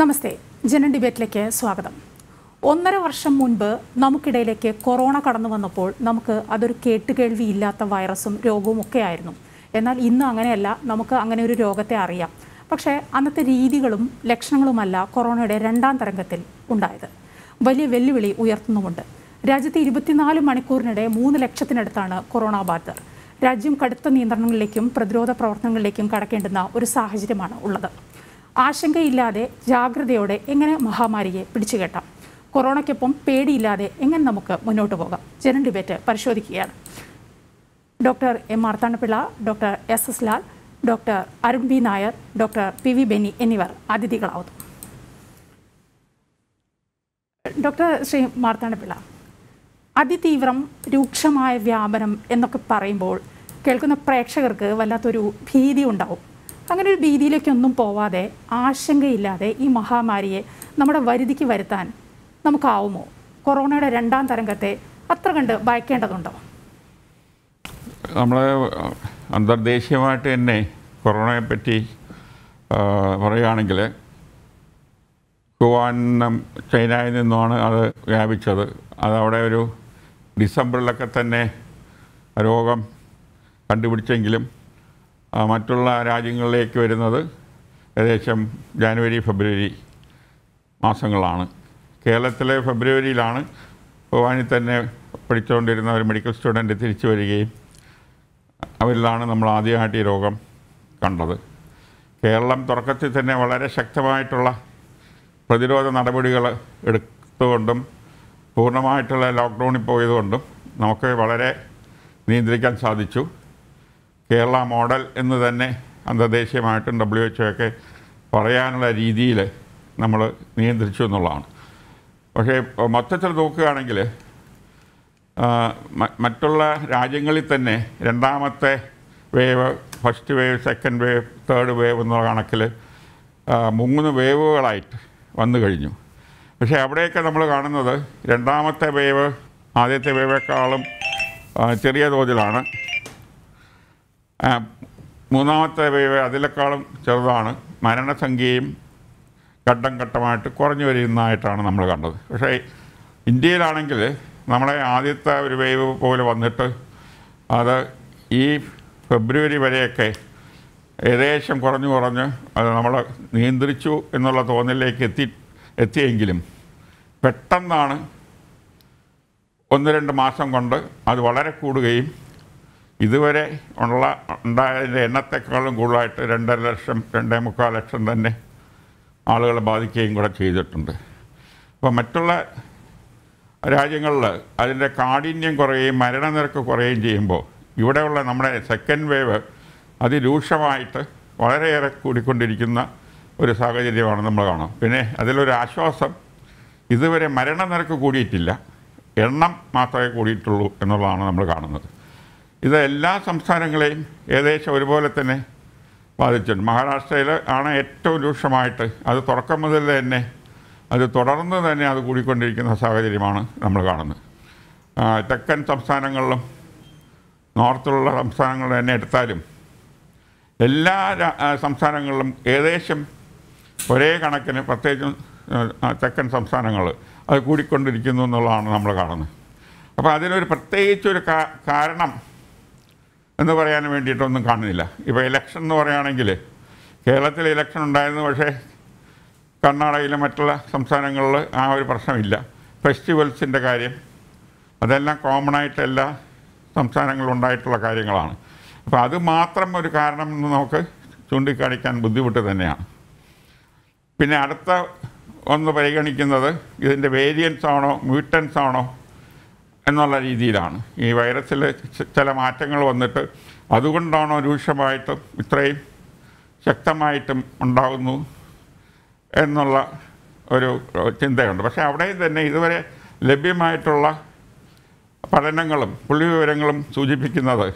നമസ്തേ ജനൻ ഡിബേറ്റിലേക്ക് സ്വാഗതം ഒന്നര വർഷം മുൻപ് നമുക്കിടയിലേക്ക് കൊറോണ കടന്നു വന്നപ്പോൾ നമുക്ക് അതൊരു കേട്ടുകേൾവി ഇല്ലാത്ത വൈറസും രോഗവും ഒക്കെ ആയിരുന്നു എന്നാൽ ഇന്ന് അങ്ങനെയല്ല നമുക്ക് അങ്ങനെ ഒരു രോഗത്തെ അറിയാം പക്ഷേ അന്നത്തെ രീതികളും ലക്ഷണങ്ങളുമല്ല കൊറോണയുടെ രണ്ടാം തരംഗത്തിൽ ഉണ്ടായത് വലിയ വെല്ലുവിളി ഉയർത്തുന്നുമുണ്ട് രാജ്യത്ത് ഇരുപത്തിനാല് മണിക്കൂറിനിടെ മൂന്ന് ലക്ഷത്തിനടുത്താണ് കൊറോണ ബാധിതർ രാജ്യം കടുത്ത നിയന്ത്രണങ്ങളിലേക്കും പ്രതിരോധ പ്രവർത്തനങ്ങളിലേക്കും കടക്കേണ്ടുന്ന ഒരു സാഹചര്യമാണ് ഉള്ളത് ആശങ്കയില്ലാതെ ജാഗ്രതയോടെ എങ്ങനെ മഹാമാരിയെ പിടിച്ചുകെട്ടാം കൊറോണയ്ക്കൊപ്പം പേടിയില്ലാതെ എങ്ങനെ നമുക്ക് മുന്നോട്ട് പോകാം ജനൻ ഡിബേറ്റ് പരിശോധിക്കുകയാണ് doctor M Marthandapillai doctor S S Lal doctor Arun B Nair doctor P V Benny എന്നിവർ അതിഥികളാവുന്നു ഡോക്ടർ ശ്രീ മാർത്താണ്ഡപിള്ള അതിതീവ്രം രൂക്ഷമായ വ്യാപനം എന്നൊക്കെ പറയുമ്പോൾ കേൾക്കുന്ന പ്രേക്ഷകർക്ക് വല്ലാത്തൊരു ഭീതി ഉണ്ടാവും അങ്ങനെ ഒരു ഭീതിയിലേക്കൊന്നും പോവാതെ ആശങ്കയില്ലാതെ ഈ മഹാമാരിയെ നമ്മുടെ വരുതിക്ക് വരുത്താൻ നമുക്കാവുമോ കൊറോണയുടെ രണ്ടാം തരംഗത്തെ അത്ര കണ്ട് ഭയക്കേണ്ടതുണ്ടോ നമ്മൾ അന്തർദേശീയമായിട്ട് തന്നെ കൊറോണയെ പറ്റി ആ, പറയുകയാണെങ്കിൽ വുഹാനും ചൈനയിൽ നിന്നുമാണ് അത് വ്യാപിച്ചത് അതവിടെ ഒരു ഡിസംബറിലൊക്കെ തന്നെ രോഗം കണ്ടുപിടിച്ചെങ്കിലും ആ, മറ്റുള്ള രാജ്യങ്ങളിലേക്ക് വരുന്നത് ഏകദേശം ജാനുവരി ഫെബ്രുവരി മാസങ്ങളാണ് കേരളത്തിലെ ഫെബ്രുവരിയിലാണ് വുഹാനിൽ തന്നെ പഠിച്ചുകൊണ്ടിരുന്ന ഒരു മെഡിക്കൽ സ്റ്റുഡൻറ്റ് തിരിച്ചു വരികയും അവരിലാണ് നമ്മൾ ആദ്യമായിട്ട് ഈ രോഗം കണ്ടത് കേരളം തുടക്കത്തിൽ തന്നെ വളരെ ശക്തമായിട്ടുള്ള പ്രതിരോധ നടപടികൾ എടുത്തുകൊണ്ടും പൂർണ്ണമായിട്ടുള്ള ലോക്ക്ഡൗണിൽ പോയതുകൊണ്ടും നമുക്ക് വളരെ നിയന്ത്രിക്കാൻ സാധിച്ചു കേരള മോഡൽ എന്ന് തന്നെ അന്തർദേശീയമായിട്ടും ഡബ്ല്യു എച്ച് ഒക്കെ പറയാനുള്ള രീതിയിൽ നമ്മൾ നിയന്ത്രിച്ചു എന്നുള്ളതാണ് പക്ഷേ മൊത്തത്തിൽ നോക്കുകയാണെങ്കിൽ ആ, മ- മറ്റുള്ള രാജ്യങ്ങളിൽ തന്നെ രണ്ടാമത്തെ wave first wave second wave third wave എന്നുള്ള കണക്കിൽ ആ, മൂന്ന് വേവുകളായിട്ട് വന്നു കഴിഞ്ഞു പക്ഷേ അവിടെയൊക്കെ നമ്മൾ കാണുന്നത് രണ്ടാമത്തെ വേവ് ആദ്യത്തെ വേവേക്കാളും ആ, ചെറിയ തോതിലാണ് ആ, മൂന്നാമത്തെ വേവ് അതിനേക്കാളും ചെറുതാണ് മരണസംഖ്യയും ഘട്ടം ഘട്ടമായിട്ട് കുറഞ്ഞു വരുന്നതായിട്ടാണ് നമ്മൾ കണ്ടത് പക്ഷേ ഇന്ത്യയിലാണെങ്കിൽ നമ്മളെ ആദ്യത്തെ ഒരു വേവ് പോലെ വന്നിട്ട് അത് ഈ ഫെബ്രുവരി വരെയൊക്കെ ഏകദേശം കുറഞ്ഞു കുറഞ്ഞ് അത് നമ്മൾ നിയന്ത്രിച്ചു എന്നുള്ള തോന്നലിലേക്ക് എത്തി എത്തിയെങ്കിലും പെട്ടെന്നാണ് ഒന്ന് രണ്ട് മാസം കൊണ്ട് അത് വളരെ കൂടുകയും ഇതുവരെ ഉള്ള ഉണ്ടായതിൻ്റെ എണ്ണത്തെക്കാളും കൂടുതലായിട്ട് രണ്ടര ലക്ഷം രണ്ടേ മുക്കാൽ ലക്ഷം തന്നെ ആളുകളെ ബാധിക്കുകയും കൂടെ ചെയ്തിട്ടുണ്ട് അപ്പോൾ മറ്റുള്ള രാജ്യങ്ങളിൽ അതിൻ്റെ കാഠിന്യം കുറയുകയും മരണനിരക്ക് കുറയുകയും ചെയ്യുമ്പോൾ ഇവിടെയുള്ള നമ്മുടെ സെക്കൻഡ് വേവ് അതിരൂക്ഷമായിട്ട് വളരെയേറെ കൂടിക്കൊണ്ടിരിക്കുന്ന ഒരു സാഹചര്യമാണ് നമ്മൾ കാണാം പിന്നെ അതിലൊരു ആശ്വാസം ഇതുവരെ മരണനിരക്ക് കൂടിയിട്ടില്ല എണ്ണം മാത്രമേ കൂടിയിട്ടുള്ളൂ എന്നുള്ളതാണ് നമ്മൾ കാണുന്നത് ഇത് എല്ലാ സംസ്ഥാനങ്ങളെയും ഏകദേശം ഒരുപോലെ തന്നെ ബാധിച്ചിട്ടുണ്ട് മഹാരാഷ്ട്രയിൽ ആണ് ഏറ്റവും രൂക്ഷമായിട്ട് അത് തുടക്കം മുതൽ തന്നെ അത് തുടർന്ന് തന്നെ അത് കൂടിക്കൊണ്ടിരിക്കുന്ന സാഹചര്യമാണ് നമ്മൾ കാണുന്നത് ആ, തെക്കൻ സംസ്ഥാനങ്ങളിലും നോർത്തിലുള്ള സംസ്ഥാനങ്ങളിൽ തന്നെ എടുത്താലും എല്ലാ രാ- ആ, സംസ്ഥാനങ്ങളിലും ഏകദേശം ഒരേ കണക്കിന് പ്രത്യേകിച്ചും ആ, തെക്കൻ സംസ്ഥാനങ്ങൾ അത് കൂടിക്കൊണ്ടിരിക്കുന്നു എന്നുള്ളതാണ് നമ്മൾ കാണുന്നത് അപ്പോൾ അതിനൊരു പ്രത്യേകിച്ചൊരു കാ- കാരണം എന്ന് പറയാൻ വേണ്ടിയിട്ടൊന്നും കാണുന്നില്ല ഇപ്പോൾ ഇലക്ഷൻ എന്ന് പറയുകയാണെങ്കിൽ കേരളത്തിൽ ഇലക്ഷൻ ഉണ്ടായിരുന്നു പക്ഷേ കർണാടകയിലെ മറ്റുള്ള സംസ്ഥാനങ്ങളിൽ ആ ഒരു പ്രശ്നമില്ല ഫെസ്റ്റിവൽസിൻ്റെ കാര്യം അതെല്ലാം കോമൺ ആയിട്ട് എല്ലാ സംസ്ഥാനങ്ങളിലും ഉണ്ടായിട്ടുള്ള കാര്യങ്ങളാണ് അപ്പോൾ അത് മാത്രം ഒരു കാരണം എന്ന് നമുക്ക് ചൂണ്ടിക്കാണിക്കാൻ ബുദ്ധിമുട്ട് തന്നെയാണ് പിന്നെ അടുത്ത ഒന്ന് പരിഗണിക്കുന്നത് ഇതിൻ്റെ വേരിയൻസ് ആണോ മ്യൂട്ടൻസ് ആണോ എന്നുള്ള രീതിയിലാണ് ഈ വൈറസിൽ ച- ചില മാറ്റങ്ങൾ വന്നിട്ട് അതുകൊണ്ടാണോ രൂക്ഷമായിട്ടും ഇത്രയും ശക്തമായിട്ടും ഉണ്ടാകുന്നു എന്നുള്ള ഒരു ചിന്തയുണ്ട് പക്ഷേ അവിടെയും തന്നെ ഇതുവരെ ലഭ്യമായിട്ടുള്ള പഠനങ്ങളും പുള്ളിവിവരങ്ങളും സൂചിപ്പിക്കുന്നത്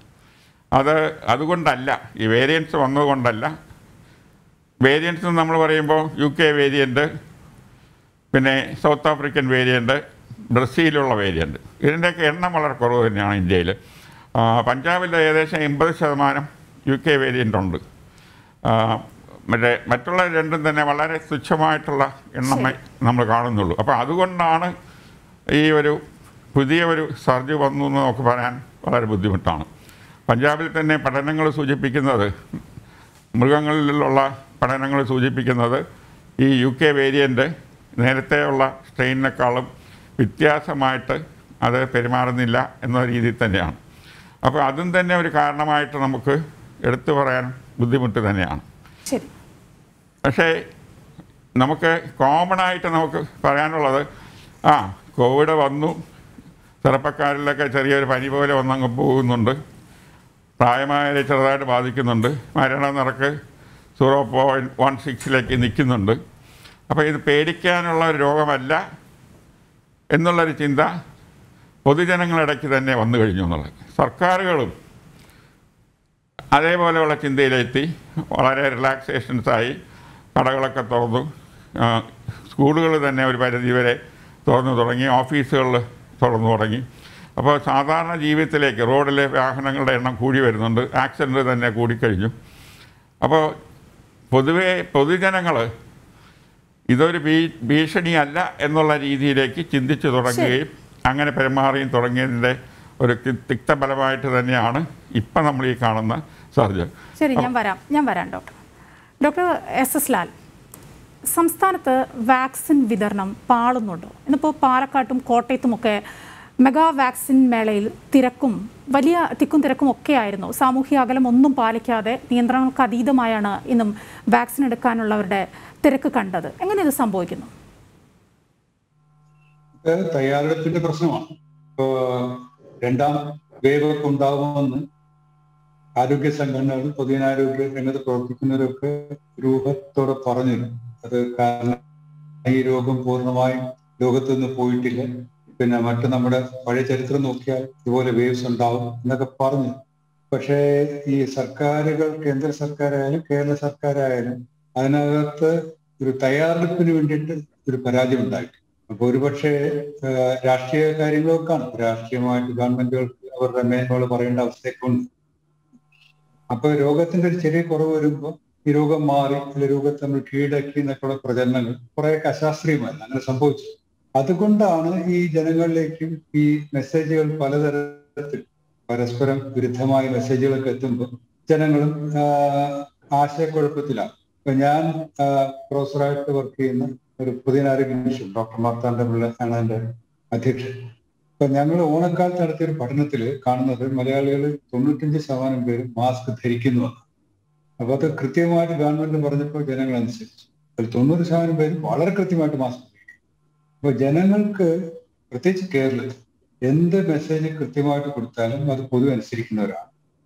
അത് അതുകൊണ്ടല്ല ഈ വേരിയൻസ് വന്നതുകൊണ്ടല്ല വേരിയൻസ് നമ്മൾ പറയുമ്പോൾ യു കെ വേരിയൻ്റ് പിന്നെ സൗത്ത് ആഫ്രിക്കൻ വേരിയൻ്റ് ബ്രസീലുള്ള വേരിയൻ്റ് ഇതിൻ്റെയൊക്കെ എണ്ണം വളരെ കുറവ് തന്നെയാണ് ഇന്ത്യയിൽ പഞ്ചാബിൽ ഏകദേശം എൺപത് ശതമാനം യു കെ വേരിയൻ്റ് ഉണ്ട് ആ, മറ്റേ മറ്റുള്ള രണ്ടും തന്നെ വളരെ തുച്ഛമായിട്ടുള്ള എണ്ണമേ നമ്മൾ കാണുന്നുള്ളൂ അപ്പോൾ അതുകൊണ്ടാണ് ഈ ഒരു പുതിയ ഒരു സർജ് വന്നു എന്ന് നമുക്ക് പറയാൻ വളരെ ബുദ്ധിമുട്ടാണ് പഞ്ചാബിൽ തന്നെ പഠനങ്ങൾ സൂചിപ്പിക്കുന്നത് മൃഗങ്ങളിലുള്ള പഠനങ്ങൾ സൂചിപ്പിക്കുന്നത് ഈ യു കെ വേരിയൻ്റ് നേരത്തെയുള്ള സ്ട്രെയിനിനേക്കാളും വ്യത്യാസമായിട്ട് അത് പെരുമാറുന്നില്ല എന്ന രീതിയിൽ തന്നെയാണ് അപ്പോൾ അതും തന്നെ ഒരു കാരണമായിട്ട് നമുക്ക് എടുത്തു പറയാൻ ബുദ്ധിമുട്ട് തന്നെയാണ് ശരി പക്ഷേ നമുക്ക് കോമൺ ആയിട്ട് നമുക്ക് പറയാനുള്ളത് ആ കോവിഡ് വന്നു ചെറുപ്പക്കാരിലൊക്കെ ചെറിയൊരു പനി പോലെ വന്നങ്ങ് പോകുന്നുണ്ട് പ്രായമായവരെ ചെറുതായിട്ട് ബാധിക്കുന്നുണ്ട് മരണനിരക്ക് സീറോ പോയിൻറ്റ് വൺ സിക്സിലേക്ക് നിൽക്കുന്നുണ്ട് അപ്പോൾ ഇത് പേടിക്കാനുള്ള ഒരു രോഗമല്ല എന്നുള്ളൊരു ചിന്ത പൊതുജനങ്ങളിടയ്ക്ക് തന്നെ വന്നു കഴിഞ്ഞു എന്നുള്ളത് സർക്കാരുകളും അതേപോലെയുള്ള ചിന്തയിലെത്തി വളരെ റിലാക്സേഷൻസായി കടകളൊക്കെ തുറന്നു സ്കൂളുകൾ തന്നെ ഒരു പരിധി വരെ തുറന്നു തുടങ്ങി ഓഫീസുകൾ തുറന്നു തുടങ്ങി അപ്പോൾ സാധാരണ ജീവിതത്തിലേക്ക് റോഡിലെ വാഹനങ്ങളുടെ എണ്ണം കൂടി വരുന്നുണ്ട് ആക്സിഡൻറ്റ് തന്നെ കൂടിക്കഴിഞ്ഞു അപ്പോൾ പൊതുവേ പൊതുജനങ്ങൾ ഇതൊരു ഭീ ഭീഷണിയല്ല എന്നുള്ള രീതിയിലേക്ക് ചിന്തിച്ചു തുടങ്ങുകയും അങ്ങനെ പെരുമാറിയും തുടങ്ങിയതിൻ്റെ ഒരു തി- തിക്തഫലമായിട്ട് തന്നെയാണ് ഇപ്പം നമ്മൾ ഈ കാണുന്ന സർജൻ ശരി ഞാൻ വരാം ഞാൻ വരാം doctor doctor S S Lal സംസ്ഥാനത്ത് വാക്സിൻ വിതരണം പാളുന്നുണ്ടോ ഇന്നിപ്പോൾ പാലക്കാട്ടും കോട്ടയത്തുമൊക്കെ മെഗാ വാക്സിൻ മേളയിൽ തിരക്കും വലിയ തിക്കും തിരക്കും ഒക്കെ ആയിരുന്നു സാമൂഹ്യ അകലം ഒന്നും പാലിക്കാതെ നിയന്ത്രണങ്ങൾക്ക് അതീതമായാണ് ഇന്നും വാക്സിൻ എടുക്കാനുള്ളവരുടെ തിരക്ക് കണ്ടത് എങ്ങനെ ഇത് സംഭവിക്കുന്നു ഇത് തയ്യാറെടുപ്പിന്റെ പ്രശ്നമാണ് ഇപ്പോ രണ്ടാം വേവ് ഒക്കെ ഉണ്ടാകുമെന്ന് ആരോഗ്യ സംഘടനകൾ പൊതുജനാരോഗ്യ രംഗത്ത് പ്രവർത്തിക്കുന്നവരൊക്കെ രൂപത്തോടെ പറഞ്ഞിരുന്നു അത് കാരണം ഈ രോഗം പൂർണ്ണമായും ലോകത്ത് നിന്ന് പോയിട്ടില്ല പിന്നെ മറ്റു നമ്മുടെ പഴയ ചരിത്രം നോക്കിയാൽ ഇതുപോലെ വേവ്സ് ഉണ്ടാവും എന്നൊക്കെ പറഞ്ഞു പക്ഷേ ഈ സർക്കാരുകൾ കേന്ദ്ര സർക്കാരായാലും കേരള സർക്കാരായാലും അതിനകത്ത് ഒരു തയ്യാറെടുപ്പിന് വേണ്ടിയിട്ട് ഒരു പരാജയം ഉണ്ടായി അപ്പൊ ഒരുപക്ഷെ ആഹ് രാഷ്ട്രീയ കാര്യങ്ങളൊക്കെ ആണ് രാഷ്ട്രീയമായിട്ട് ഗവൺമെന്റുകൾക്ക് അവരുടെ മേന്മകൾ പറയേണ്ട അവസ്ഥയൊക്കെ ഉണ്ട് അപ്പൊ രോഗത്തിന്റെ ഒരു ചെറിയ കുറവ് വരുമ്പോൾ ഈ രോഗം മാറി അല്ലെ രോഗത്തെ നമ്മൾ കീഴടക്കി എന്നൊക്കെയുള്ള പ്രചരണങ്ങൾ കുറെയൊക്കെ അശാസ്ത്രീയമായിരുന്നു അങ്ങനെ സംഭവിച്ചു അതുകൊണ്ടാണ് ഈ ജനങ്ങളിലേക്കും ഈ മെസ്സേജുകൾ പലതരത്തിൽ പരസ്പരം വിരുദ്ധമായ മെസ്സേജുകളൊക്കെ എത്തുമ്പോൾ ജനങ്ങളും ആഹ് ആശയക്കുഴപ്പത്തിലാണ് ഇപ്പൊ ഞാൻ ആഹ് പ്രൊഫസറായിട്ട് വർക്ക് ചെയ്യുന്ന ഒരു പൊതുജനാരോഗ്യ മിഷൻ ഡോക്ടർ മാർത്താണ്ഡ പിള്ള ആണ് എന്റെ അധ്യക്ഷൻ അപ്പൊ ഞങ്ങൾ ഓണക്കാലത്ത് നടത്തിയ ഒരു പഠനത്തിൽ കാണുന്നത് മലയാളികൾ തൊണ്ണൂറ്റഞ്ച് ശതമാനം പേര് മാസ്ക് ധരിക്കുന്നുവെന്ന് അപ്പൊ അത് കൃത്യമായിട്ട് ഗവൺമെന്റ് പറഞ്ഞപ്പോൾ ജനങ്ങൾ അനുസരിച്ചു അതിൽ തൊണ്ണൂറ് ശതമാനം പേര് വളരെ കൃത്യമായിട്ട് മാസ്ക് ധരിക്കും അപ്പൊ ജനങ്ങൾക്ക് പ്രത്യേകിച്ച് കേരളത്തിൽ എന്ത് മെസ്സേജ് കൃത്യമായിട്ട് കൊടുത്താലും അത് പൊതുവെ അനുസരിക്കുന്നവരാണ്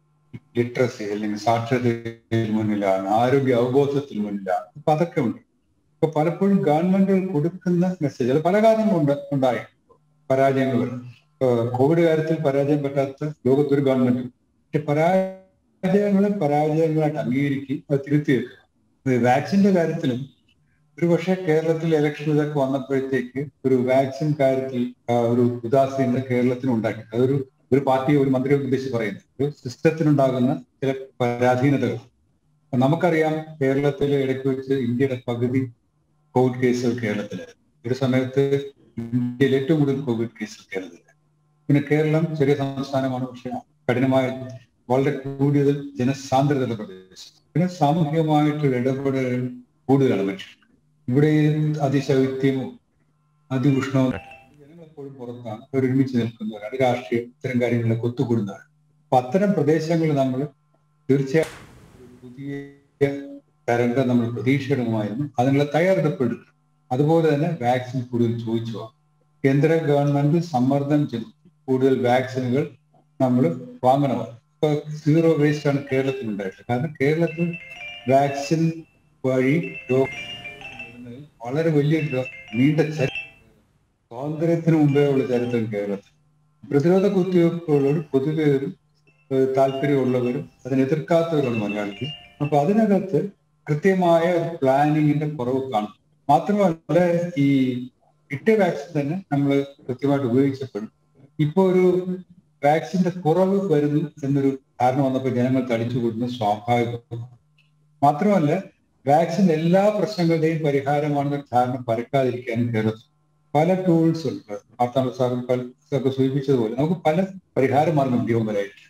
ലിറ്ററസി അല്ലെങ്കിൽ സാക്ഷരതയിൽ മുന്നിലാണ് ആരോഗ്യ അവബോധത്തിൽ മുന്നിലാണ് അപ്പൊ അതൊക്കെ ഉണ്ട് ഇപ്പൊ പലപ്പോഴും ഗവൺമെന്റുകൾ കൊടുക്കുന്ന മെസ്സേജുകൾ പല കാരണങ്ങളുണ്ട് ഉണ്ടായി പരാജയങ്ങൾ വരും ഇപ്പൊ കോവിഡ് കാര്യത്തിൽ പരാജയം പറ്റാത്ത ലോകത്തൊരു ഗവൺമെന്റ് പക്ഷെ പരാജയങ്ങളെ പരാജയങ്ങളായിട്ട് അംഗീകരിക്കുകയും അത് തിരുത്തി വെക്കുക വാക്സിന്റെ കാര്യത്തിലും ഒരു പക്ഷേ കേരളത്തിൽ ഇലക്ഷൻ ഇതൊക്കെ വന്നപ്പോഴത്തേക്ക് ഒരു വാക്സിൻ കാര്യത്തിൽ ആ, ഒരു ഉദാസീനത കേരളത്തിന് ഉണ്ടാക്കി അതൊരു ഒരു പാർട്ടി ഒരു മന്ത്രിയെ ഉദ്ദേശിച്ച് പറയുന്നത് ഒരു സിസ്റ്റത്തിനുണ്ടാകുന്ന ചില പരാധീനതകൾ അപ്പൊ നമുക്കറിയാം കേരളത്തിൽ ഇടയ്ക്ക് വെച്ച് ഇന്ത്യയുടെ പകുതി കോവിഡ് കേസുകൾ കേരളത്തിലായിരുന്നു ഒരു സമയത്ത് ഇന്ത്യയിൽ ഏറ്റവും കൂടുതൽ കോവിഡ് കേസുകൾ കേരളത്തിലായിരുന്നു പിന്നെ കേരളം ചെറിയ സംസ്ഥാനമാണ് പക്ഷെ കഠിനമായ വളരെ കൂടുതൽ ജനസാന്ദ്രതയുള്ള പ്രദേശം പിന്നെ സാമൂഹികമായിട്ടുള്ള ഇടപെടലുകൾ കൂടുതലാണ് മനുഷ്യർ ഇവിടെ അതിശൈത്യവും അതിഉഷ്ണവും ജനങ്ങളെപ്പോഴും പുറത്താണ് അവർ ഒരുമിച്ച് നിൽക്കുന്നവരാണ് രാഷ്ട്രീയം ഇത്തരം കാര്യങ്ങളിലൊക്കെ ഒത്തുകൂടുന്നവരാണ് അപ്പൊ അത്തരം പ്രദേശങ്ങളിൽ നമ്മൾ തീർച്ചയായും ഒരു പുതിയ തരംഗം നമ്മൾ പ്രതീക്ഷിക്കണമായിരുന്നു അതിനുള്ള തയ്യാറെടുപ്പെടുക്കും അതുപോലെ തന്നെ വാക്സിൻ കൂടുതൽ ചോദിച്ചു വാങ്ങും. കേന്ദ്ര ഗവൺമെന്റ് സമ്മർദ്ദം ചെലുത്തി കൂടുതൽ വാക്സിനുകൾ നമ്മൾ വാങ്ങണമാണ് ഇപ്പൊ സീറോ വേസ്റ്റ് ആണ് കേരളത്തിൽ ഉണ്ടായിട്ടുള്ളത് കാരണം കേരളത്തിൽ വാക്സിൻ വഴി രോഗം വരുന്നതിൽ വളരെ വലിയ ര- നീണ്ട ചരി- സ്വാതന്ത്ര്യത്തിന് മുമ്പേ ഉള്ള ചരിത്രം കേരളത്തിൽ പ്രതിരോധ കുത്തിവയ്പ്പുകളോട് പൊതുവെ ഒരു ഏഹ്, താല്പര്യമുള്ളവരും അതിനെ എതിർക്കാത്തവരുമാണ് മലയാളികൾ അപ്പൊ അതിനകത്ത് കൃത്യമായ ഒരു പ്ലാനിങ്ങിന്റെ കുറവ് കാണും മാത്രമല്ല ഈ കിട്ടിയ വാക്സിൻ തന്നെ നമ്മൾ കൃത്യമായിട്ട് ഉപയോഗിച്ചപ്പെടും ഇപ്പൊ ഒരു വാക്സിന്റെ കുറവ് വരുന്നു എന്നൊരു ധാരണ വന്നപ്പോൾ ജനങ്ങൾ തടിച്ചു കൂടുന്നത് സ്വാഭാവികമാണ് മാത്രമല്ല വാക്സിൻ എല്ലാ പ്രശ്നങ്ങളുടെയും പരിഹാരമാണെന്ന ധാരണ പരക്കാതിരിക്കാനും കേരളത്തിൽ പല ടൂൾസ് ഉണ്ട് വാർത്താ സാറും പലതൊക്കെ സൂചിപ്പിച്ചതുപോലെ നമുക്ക് പല പരിഹാര മാർഗം ജീവനപരമായിരിക്കും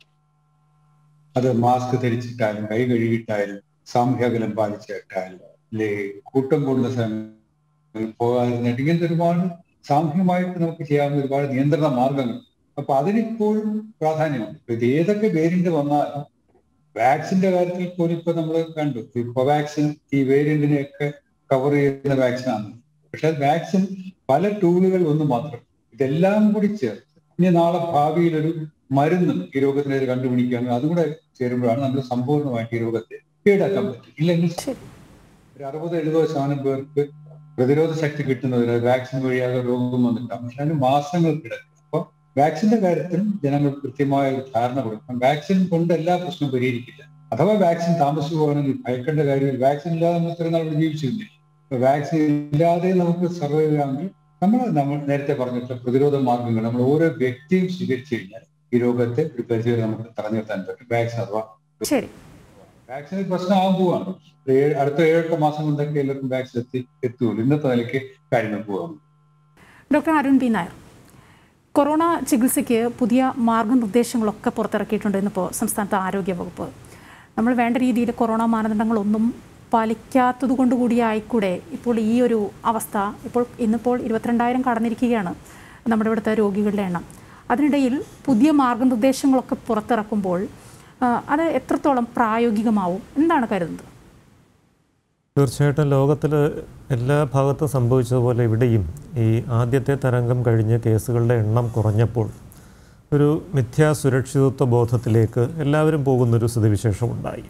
അത് മാസ്ക് ധരിച്ചിട്ടായാലും കൈ കഴുകിയിട്ടായാലും സാമൂഹ്യ അകലം പാലിച്ചിട്ടായാലും അല്ലെ കൂട്ടം കൂടുന്ന സ്ഥലങ്ങളിൽ പോകാതിരുന്നിട്ട് ഇങ്ങനത്തെ ഒരുപാട് സാമൂഹ്യമായിട്ട് നമുക്ക് ചെയ്യാവുന്ന ഒരുപാട് നിയന്ത്രണ മാർഗങ്ങൾ അപ്പൊ അതിനിപ്പോഴും പ്രാധാന്യമുണ്ട് ഇപ്പൊ ഇത് ഏതൊക്കെ വേരിയന്റ് വന്നാലും വാക്സിന്റെ കാര്യത്തിൽ പോലും ഇപ്പൊ നമ്മൾ കണ്ടു ഈ കോവാക്സിൻ ഈ വേരിയന്റിനെയൊക്കെ കവർ ചെയ്യുന്ന വാക്സിനാണ് പക്ഷെ വാക്സിൻ പല ടൂളുകൾ ഒന്ന് മാത്രം ഇതെല്ലാം കൂടി ചേർത്ത് ഇനി നാളെ ഭാവിയിൽ ഒരു മരുന്നും ഈ രോഗത്തിനെതിരെ കണ്ടുപിടിക്കുകയാണെങ്കിൽ അതും കൂടെ ചേരുമ്പോഴാണ് നമ്മൾ സമ്പൂർണ്ണമായിട്ട് ഈ രോഗത്തെ കീഴടക്കാൻ പറ്റും ഇല്ലെങ്കിൽ ശരി ഒരു അറുപത് എഴുപത് ശതമാനം പേർക്ക് പ്രതിരോധ ശക്തി കിട്ടുന്നതിന് വാക്സിൻ വഴിയാകെ രോഗം വന്നിട്ടാണ് പക്ഷെ അതിന് മാസങ്ങൾ കിടക്കും അപ്പൊ വാക്സിന്റെ കാര്യത്തിൽ ജനങ്ങൾ കൃത്യമായ ഒരു ധാരണ കൊടുക്കണം വാക്സിൻ കൊണ്ട് എല്ലാ പ്രശ്നവും പരിഹരിക്കില്ല അഥവാ വാക്സിൻ താമസിച്ചു പോകണമെങ്കിൽ ഭയക്കേണ്ട കാര്യം വാക്സിൻ ഇല്ലാതെ നമ്മൾ ഇത്രയും നാൾ ഇവിടെ ജീവിച്ചിരുന്നില്ല അപ്പൊ വാക്സിൻ ഇല്ലാതെ നമുക്ക് സർവൈവ് ചെയ്യാമെങ്കിൽ നമ്മൾ നമ്മൾ നേരത്തെ പറഞ്ഞിട്ടുള്ള പ്രതിരോധ മാർഗങ്ങൾ നമ്മൾ ഓരോ വ്യക്തിയും സ്വീകരിച്ചു കഴിഞ്ഞാൽ ഈ രോഗത്തെ ഒരു പരിധിവരെ നമുക്ക് തടഞ്ഞു നിർത്താൻ പറ്റും വാക്സിൻ അഥവാ ശരി വാക്സിൻ ഒരു പ്രശ്നമാകാൻ പോവാണ് ഒരു ഏഴ് അടുത്ത ഏഴെട്ട് മാസം കൊണ്ടൊക്കെ എല്ലാവർക്കും വാക്സിൻ എത്തി എത്തുള്ളൂ ഇന്നത്തെ നിലയ്ക്ക് കാര്യങ്ങൾ പോകാം doctor Arun P Nair corona ചികിത്സയ്ക്ക് പുതിയ മാർഗനിർദ്ദേശങ്ങളൊക്കെ പുറത്തിറക്കിയിട്ടുണ്ട് ഇന്നിപ്പോൾ സംസ്ഥാനത്തെ ആരോഗ്യ വകുപ്പ് നമ്മൾ വേണ്ട രീതിയിൽ കൊറോണ മാനദണ്ഡങ്ങളൊന്നും പാലിക്കാത്തത് കൊണ്ട് കൂടി ആയിക്കൂടെ ഇപ്പോൾ ഈ ഒരു അവസ്ഥ ഇപ്പോൾ ഇന്നിപ്പോൾ ഇരുപത്തിരണ്ടായിരം കടന്നിരിക്കുകയാണ് നമ്മുടെ ഇവിടുത്തെ രോഗികളുടെ എണ്ണം അതിനിടയിൽ പുതിയ മാർഗനിർദ്ദേശങ്ങളൊക്കെ പുറത്തിറക്കുമ്പോൾ ആ, അത് എത്രത്തോളം പ്രായോഗികമാവും എന്താണ് കരുതുന്നത് തീർച്ചയായിട്ടും ലോകത്തിൽ എല്ലാ ഭാഗത്തും സംഭവിച്ചതുപോലെ ഇവിടെയും ഈ ആദ്യത്തെ തരംഗം കഴിഞ്ഞ് കേസുകളുടെ എണ്ണം കുറഞ്ഞപ്പോൾ ഒരു മിഥ്യാ സുരക്ഷിതത്വ ബോധത്തിലേക്ക് എല്ലാവരും പോകുന്നൊരു സ്ഥിതിവിശേഷം ഉണ്ടായി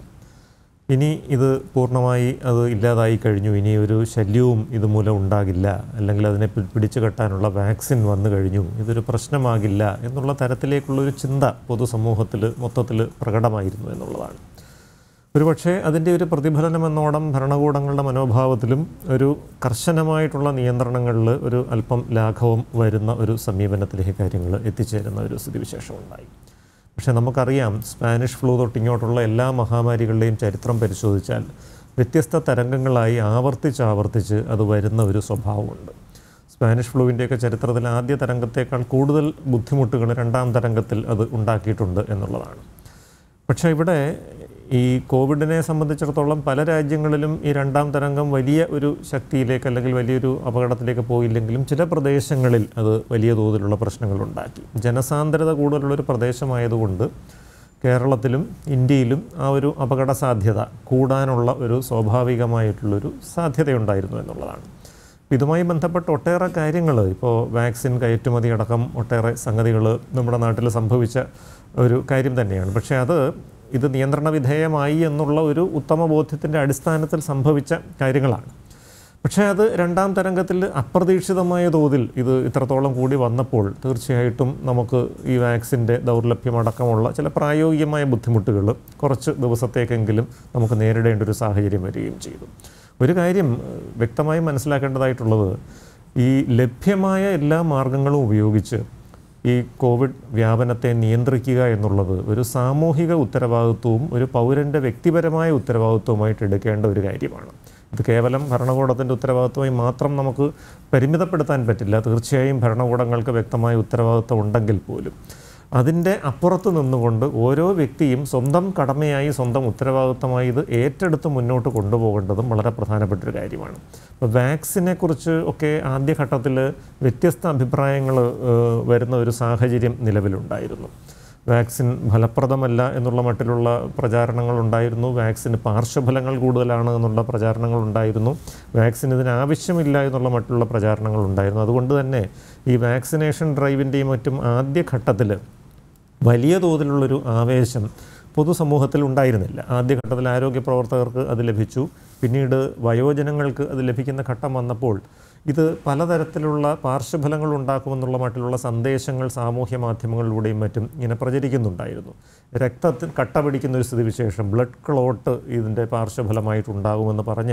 ഇനി ഇത് പൂർണ്ണമായി അത് ഇല്ലാതായി കഴിഞ്ഞു ഇനി ഒരു ശല്യവും ഇതുമൂലം ഉണ്ടാകില്ല അല്ലെങ്കിൽ അതിനെ പി- പിടിച്ചു കെട്ടാനുള്ള വാക്സിൻ വന്നു കഴിഞ്ഞു ഇതൊരു പ്രശ്നമാകില്ല എന്നുള്ള തരത്തിലേക്കുള്ളൊരു ചിന്ത പൊതുസമൂഹത്തിൽ മൊത്തത്തിൽ പ്രകടമായിരുന്നു എന്നുള്ളതാണ് ഒരുപക്ഷെ അതിൻ്റെ ഒരു പ്രതിഫലനം എന്നോണം ഭരണകൂടങ്ങളുടെ മനോഭാവത്തിലും ഒരു കർശനമായിട്ടുള്ള നിയന്ത്രണങ്ങളിൽ ഒരു അല്പം ലാഘവം വരുന്ന ഒരു സമീപനത്തിലേക്ക് കാര്യങ്ങൾ എത്തിച്ചേരുന്ന ഒരു സ്ഥിതിവിശേഷം ഉണ്ടായി പക്ഷേ നമുക്കറിയാം സ്പാനിഷ് ഫ്ലൂ തൊട്ടിങ്ങോട്ടുള്ള എല്ലാ മഹാമാരികളുടെയും ചരിത്രം പരിശോധിച്ചാൽ വ്യത്യസ്ത തരംഗങ്ങളായി ആവർത്തിച്ച് ആവർത്തിച്ച് അത് വരുന്ന ഒരു സ്വഭാവമുണ്ട് സ്പാനിഷ് ഫ്ലൂവിൻ്റെയൊക്കെ ചരിത്രത്തിൽ ആദ്യ തരംഗത്തേക്കാൾ കൂടുതൽ ബുദ്ധിമുട്ടുകൾ രണ്ടാം തരംഗത്തിൽ അത് ഉണ്ടാക്കിയിട്ടുണ്ട് എന്നുള്ളതാണ് പക്ഷേ ഇവിടെ ഈ കോവിഡിനെ സംബന്ധിച്ചിടത്തോളം പല രാജ്യങ്ങളിലും ഈ രണ്ടാം തരംഗം വലിയ ഒരു ശക്തിയിലേക്ക് അല്ലെങ്കിൽ വലിയൊരു അപകടത്തിലേക്ക് പോയില്ലെങ്കിലും ചില പ്രദേശങ്ങളിൽ അത് വലിയ തോതിലുള്ള പ്രശ്നങ്ങളുണ്ടാക്കി ജനസാന്ദ്രത കൂടുതലുള്ളൊരു പ്രദേശമായതുകൊണ്ട് കേരളത്തിലും ഇന്ത്യയിലും ആ ഒരു അപകട സാധ്യത കൂടാനുള്ള ഒരു സ്വാഭാവികമായിട്ടുള്ളൊരു സാധ്യതയുണ്ടായിരുന്നു എന്നുള്ളതാണ് ഇതുമായി ബന്ധപ്പെട്ട് ഒട്ടേറെ കാര്യങ്ങൾ ഇപ്പോൾ വാക്സിൻ കയറ്റുമതി അടക്കം ഒട്ടേറെ സംഗതികൾ നമ്മുടെ നാട്ടിൽ സംഭവിച്ച ഒരു കാര്യം തന്നെയാണ് പക്ഷേ അത് ഇത് നിയന്ത്രണ വിധേയമായി എന്നുള്ള ഒരു ഉത്തമ ബോധ്യത്തിൻ്റെ അടിസ്ഥാനത്തിൽ സംഭവിച്ച കാര്യങ്ങളാണ് പക്ഷേ അത് രണ്ടാം തരംഗത്തിൽ അപ്രതീക്ഷിതമായ തോതിൽ ഇത് ഇത്രത്തോളം കൂടി വന്നപ്പോൾ തീർച്ചയായിട്ടും നമുക്ക് ഈ വാക്സിൻ്റെ ദൗർലഭ്യമടക്കമുള്ള ചില പ്രായോഗികമായ ബുദ്ധിമുട്ടുകൾ കുറച്ച് ദിവസത്തേക്കെങ്കിലും നമുക്ക് നേരിടേണ്ട ഒരു സാഹചര്യം വരികയും ചെയ്തു ഒരു കാര്യം ഏഹ്, വ്യക്തമായി മനസ്സിലാക്കേണ്ടതായിട്ടുള്ളത് ഈ ലഭ്യമായ എല്ലാ മാർഗങ്ങളും ഉപയോഗിച്ച് ഈ കോവിഡ് വ്യാപനത്തെ നിയന്ത്രിക്കുക എന്നുള്ളത് ഒരു സാമൂഹിക ഉത്തരവാദിത്വവും ഒരു പൗരൻ്റെ വ്യക്തിപരമായ ഉത്തരവാദിത്വവുമായിട്ട് എടുക്കേണ്ട ഒരു കാര്യമാണ് ഇത് കേവലം ഭരണകൂടത്തിൻ്റെ ഉത്തരവാദിത്വമായി മാത്രം നമുക്ക് പരിമിതപ്പെടുത്താൻ പറ്റില്ല തീർച്ചയായും ഭരണകൂടങ്ങൾക്ക് വ്യക്തമായ ഉത്തരവാദിത്വം ഉണ്ടെങ്കിൽ പോലും അതിൻ്റെ അപ്പുറത്ത് നിന്നുകൊണ്ട് ഓരോ വ്യക്തിയും സ്വന്തം കടമയായി സ്വന്തം ഉത്തരവാദിത്വമായി ഇത് ഏറ്റെടുത്ത് മുന്നോട്ട് കൊണ്ടുപോകേണ്ടതും വളരെ പ്രധാനപ്പെട്ട ഒരു കാര്യമാണ് അപ്പോൾ വാക്സിനെ കുറിച്ച് ഒക്കെ ആദ്യഘട്ടത്തിൽ വ്യത്യസ്ത അഭിപ്രായങ്ങൾ ഏഹ്, വരുന്ന ഒരു സാഹചര്യം നിലവിലുണ്ടായിരുന്നു വാക്സിൻ ഫലപ്രദമല്ല എന്നുള്ള മട്ടിലുള്ള പ്രചാരണങ്ങൾ ഉണ്ടായിരുന്നു വാക്സിന് പാർശ്വഫലങ്ങൾ കൂടുതലാണ് എന്നുള്ള പ്രചാരണങ്ങൾ ഉണ്ടായിരുന്നു വാക്സിൻ ഇതിന് ആവശ്യമില്ല എന്നുള്ള മറ്റുള്ള പ്രചാരണങ്ങൾ ഉണ്ടായിരുന്നു അതുകൊണ്ട് തന്നെ ഈ വാക്സിനേഷൻ ഡ്രൈവിൻ്റെയും മറ്റും ആദ്യഘട്ടത്തിൽ വലിയ തോതിലുള്ളൊരു ആവേശം പൊതുസമൂഹത്തിൽ ഉണ്ടായിരുന്നില്ല ആദ്യഘട്ടത്തിൽ ആരോഗ്യ പ്രവർത്തകർക്ക് അത് ലഭിച്ചു പിന്നീട് വയോജനങ്ങൾക്ക് അത് ലഭിക്കുന്ന ഘട്ടം വന്നപ്പോൾ ഇത് പലതരത്തിലുള്ള പാർശ്വഫലങ്ങൾ ഉണ്ടാക്കുമെന്നുള്ള മട്ടിലുള്ള സന്ദേശങ്ങൾ സാമൂഹ്യ മാധ്യമങ്ങളിലൂടെയും മറ്റും ഇങ്ങനെ പ്രചരിക്കുന്നുണ്ടായിരുന്നു രക്തത്തിൽ കട്ട പിടിക്കുന്ന ഒരു സ്ഥിതിവിശേഷം ബ്ലഡ് ക്ലോട്ട് ഇതിൻ്റെ പാർശ്വഫലമായിട്ടുണ്ടാകുമെന്ന് പറഞ്ഞ്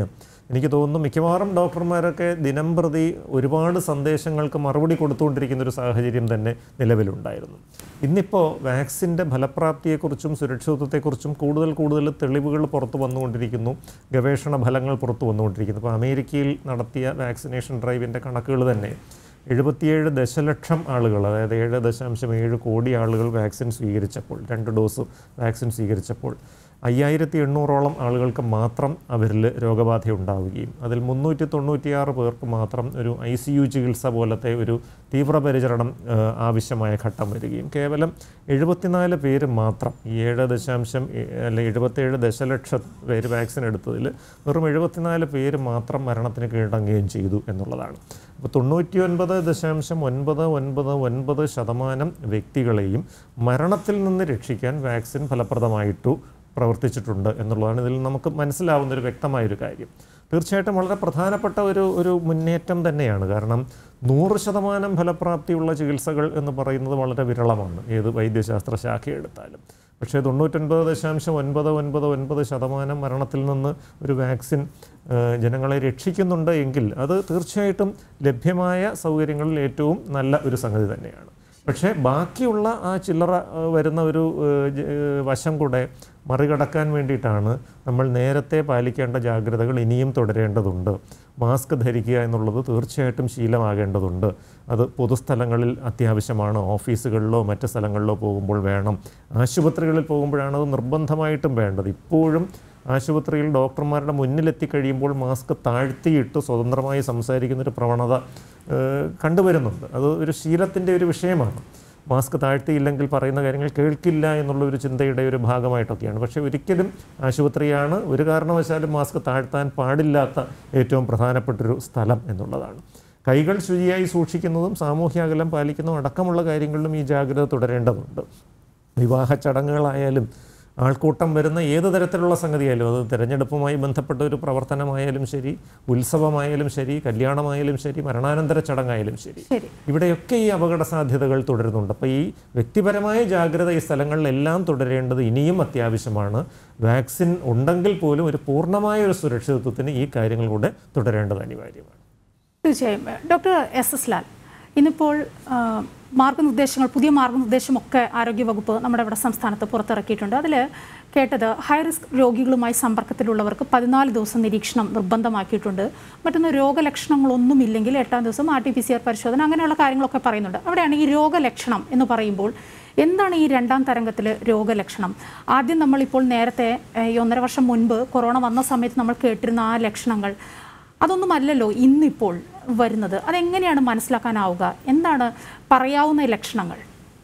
എനിക്ക് തോന്നുന്നു മിക്കവാറും ഡോക്ടർമാരൊക്കെ ദിനം പ്രതി ഒരുപാട് സന്ദേശങ്ങൾക്ക് മറുപടി കൊടുത്തുകൊണ്ടിരിക്കുന്ന ഒരു സാഹചര്യം തന്നെ നിലവിലുണ്ടായിരുന്നു ഇന്നിപ്പോൾ വാക്സിൻ്റെ ഫലപ്രാപ്തിയെക്കുറിച്ചും സുരക്ഷിതത്വത്തെക്കുറിച്ചും കൂടുതൽ കൂടുതൽ തെളിവുകൾ പുറത്തു വന്നുകൊണ്ടിരിക്കുന്നു ഗവേഷണ ഫലങ്ങൾ പുറത്തു വന്നുകൊണ്ടിരിക്കുന്നു ഇപ്പോൾ അമേരിക്കയിൽ നടത്തിയ വാക്സിനേഷൻ ഡ്രൈവിൻ്റെ കണക്കുകൾ തന്നെ എഴുപത്തിയേഴ് ദശലക്ഷം ആളുകൾ അതായത് ഏഴ് ദശാംശം ഏഴ് കോടി ആളുകൾ വാക്സിൻ സ്വീകരിച്ചപ്പോൾ രണ്ട് ഡോസ് വാക്സിൻ സ്വീകരിച്ചപ്പോൾ അയ്യായിരത്തി എണ്ണൂറോളം ആളുകൾക്ക് മാത്രം അവരിൽ രോഗബാധ ഉണ്ടാവുകയും അതിൽ മുന്നൂറ്റി തൊണ്ണൂറ്റിയാറ് പേർക്ക് മാത്രം ഒരു ഐ സി യു ചികിത്സ പോലത്തെ ഒരു തീവ്രപരിചരണം ആ, ആവശ്യമായ ഘട്ടം വരികയും കേവലം എഴുപത്തിനാല് പേര് മാത്രം ഈ ഏഴ് ദശാംശം ഏ- അല്ലെ എഴുപത്തേഴ് ദശലക്ഷം പേര് വാക്സിൻ എടുത്തതിൽ വെറും എഴുപത്തിനാല് പേര് മാത്രം മരണത്തിന് കീഴടങ്ങുകയും ചെയ്തു എന്നുള്ളതാണ് അപ്പോൾ തൊണ്ണൂറ്റി ഒൻപത് ദശാംശം ഒൻപത് ഒൻപത് ഒൻപത് ശതമാനം വ്യക്തികളെയും മരണത്തിൽ നിന്ന് രക്ഷിക്കാൻ വാക്സിൻ ഫലപ്രദമായിട്ടു പ്രവർത്തിച്ചിട്ടുണ്ട് എന്നുള്ളതാണ് ഇതിൽ നമുക്ക് മനസ്സിലാവുന്ന ഒരു വ്യക്തമായൊരു കാര്യം തീർച്ചയായിട്ടും വളരെ പ്രധാനപ്പെട്ട ഒരു ഒരു മുന്നേറ്റം തന്നെയാണ് കാരണം നൂറ് ശതമാനം ഫലപ്രാപ്തിയുള്ള ചികിത്സകൾ എന്ന് പറയുന്നത് വളരെ വിരളമാണ് ഏത് വൈദ്യശാസ്ത്ര ശാഖ എടുത്താലും പക്ഷേ തൊണ്ണൂറ്റൊൻപത് ദശാംശം ഒൻപത് ഒൻപത് ഒൻപത് ശതമാനം മരണത്തിൽ നിന്ന് ഒരു വാക്സിൻ ആ, ജനങ്ങളെ രക്ഷിക്കുന്നുണ്ട് എങ്കിൽ അത് തീർച്ചയായിട്ടും ലഭ്യമായ സൗകര്യങ്ങളിൽ ഏറ്റവും നല്ല ഒരു സംഗതി തന്നെയാണ് പക്ഷേ ബാക്കിയുള്ള ആ ചില്ലറ ആ, വരുന്ന ഒരു ഏ, ജ- ഏ, വശം കൂടെ മറികടക്കാൻ വേണ്ടിയിട്ടാണ് നമ്മൾ നേരത്തെ പാലിക്കേണ്ട ജാഗ്രതകൾ ഇനിയും തുടരേണ്ടതുണ്ട് മാസ്ക് ധരിക്കുക എന്നുള്ളത് തീർച്ചയായിട്ടും ശീലമാകേണ്ടതുണ്ട് അത് പൊതുസ്ഥലങ്ങളിൽ അത്യാവശ്യമാണ് ഓഫീസുകളിലോ മറ്റ് സ്ഥലങ്ങളിലോ പോകുമ്പോൾ വേണം ആശുപത്രികളിൽ പോകുമ്പോഴാണ് അത് നിർബന്ധമായിട്ടും വേണ്ടത് ഇപ്പോഴും ആശുപത്രിയിൽ ഡോക്ടർമാരുടെ മുന്നിലെത്തി കഴിയുമ്പോൾ മാസ്ക് താഴ്ത്തിയിട്ട് സ്വതന്ത്രമായി സംസാരിക്കുന്ന ഒരു പ്രവണത ഏഹ്, കണ്ടുവരുന്നുണ്ട് അത് ഒരു ശീലത്തിൻ്റെ ഒരു വിഷയമാണ് മാസ്ക് താഴ്ത്തിയില്ലെങ്കിൽ പറയുന്ന കാര്യങ്ങൾ കേൾക്കില്ല എന്നുള്ള ഒരു ചിന്തയുടെ ഒരു ഭാഗമായിട്ടൊക്കെയാണ് പക്ഷേ ഒരിക്കലും ആശുപത്രിയാണ് ഒരു കാരണവശാലും മാസ്ക് താഴ്ത്താൻ പാടില്ലാത്ത ഏറ്റവും പ്രധാനപ്പെട്ടൊരു സ്ഥലം എന്നുള്ളതാണ് കൈകൾ ശുചിയായി സൂക്ഷിക്കുന്നതും സാമൂഹ്യ അകലം പാലിക്കുന്നതും അടക്കമുള്ള കാര്യങ്ങളിലും ഈ ജാഗ്രത തുടരേണ്ടതുണ്ട് വിവാഹ ചടങ്ങുകളായാലും ആൾക്കൂട്ടം വരുന്ന ഏത് തരത്തിലുള്ള സംഗതിയായാലും അത് തിരഞ്ഞെടുപ്പുമായി ബന്ധപ്പെട്ട ഒരു പ്രവർത്തനമായാലും ശരി ഉത്സവമായാലും ശരി കല്യാണമായാലും ശരി മരണാനന്തര ചടങ്ങായാലും ശരി ശരി ഇവിടെയൊക്കെ ഈ അപകട സാധ്യതകൾ തുടരുന്നുണ്ട് അപ്പോൾ ഈ വ്യക്തിപരമായ ജാഗ്രത ഈ സ്ഥലങ്ങളിലെല്ലാം തുടരേണ്ടത് ഇനിയും അത്യാവശ്യമാണ് വാക്സിൻ ഉണ്ടെങ്കിൽ പോലും ഒരു പൂർണ്ണമായ ഒരു സുരക്ഷിതത്വത്തിന് ഈ കാര്യങ്ങൾ കൂടെ തുടരേണ്ടത് അനിവാര്യമാണ് തീർച്ചയായും ഡോക്ടർ എസ് എസ് ലാൽ ഇന്നിപ്പോൾ ആ, മാർഗനിർദ്ദേശങ്ങൾ പുതിയ മാർഗനിർദ്ദേശമൊക്കെ ആരോഗ്യവകുപ്പ് നമ്മുടെ ഇവിടെ സംസ്ഥാനത്ത് പുറത്തിറക്കിയിട്ടുണ്ട് അതിൽ കേട്ടത് ഹൈ റിസ്ക് രോഗികളുമായി സമ്പർക്കത്തിലുള്ളവർക്ക് പതിനാല് ദിവസം നിരീക്ഷണം നിർബന്ധമാക്കിയിട്ടുണ്ട് മറ്റൊന്ന് രോഗലക്ഷണങ്ങളൊന്നുമില്ലെങ്കിൽ എട്ടാം ദിവസം R T P C R പരിശോധന അങ്ങനെയുള്ള കാര്യങ്ങളൊക്കെ പറയുന്നുണ്ട് അവിടെയാണ് ഈ രോഗലക്ഷണം എന്ന് പറയുമ്പോൾ എന്താണ് ഈ രണ്ടാം തരംഗത്തിൽ രോഗലക്ഷണം ആദ്യം നമ്മളിപ്പോൾ നേരത്തെ ഏഹ്, ഈ ഒന്നര വർഷം മുൻപ് കൊറോണ വന്ന സമയത്ത് നമ്മൾ കേട്ടിരുന്ന ആ ലക്ഷണങ്ങൾ അതൊന്നുമല്ലല്ലോ ഇന്നിപ്പോൾ വരുന്നത് അതെങ്ങനെയാണ് മനസ്സിലാക്കാനാവുക എന്താണ് പറയാവുന്ന ലക്ഷണങ്ങൾ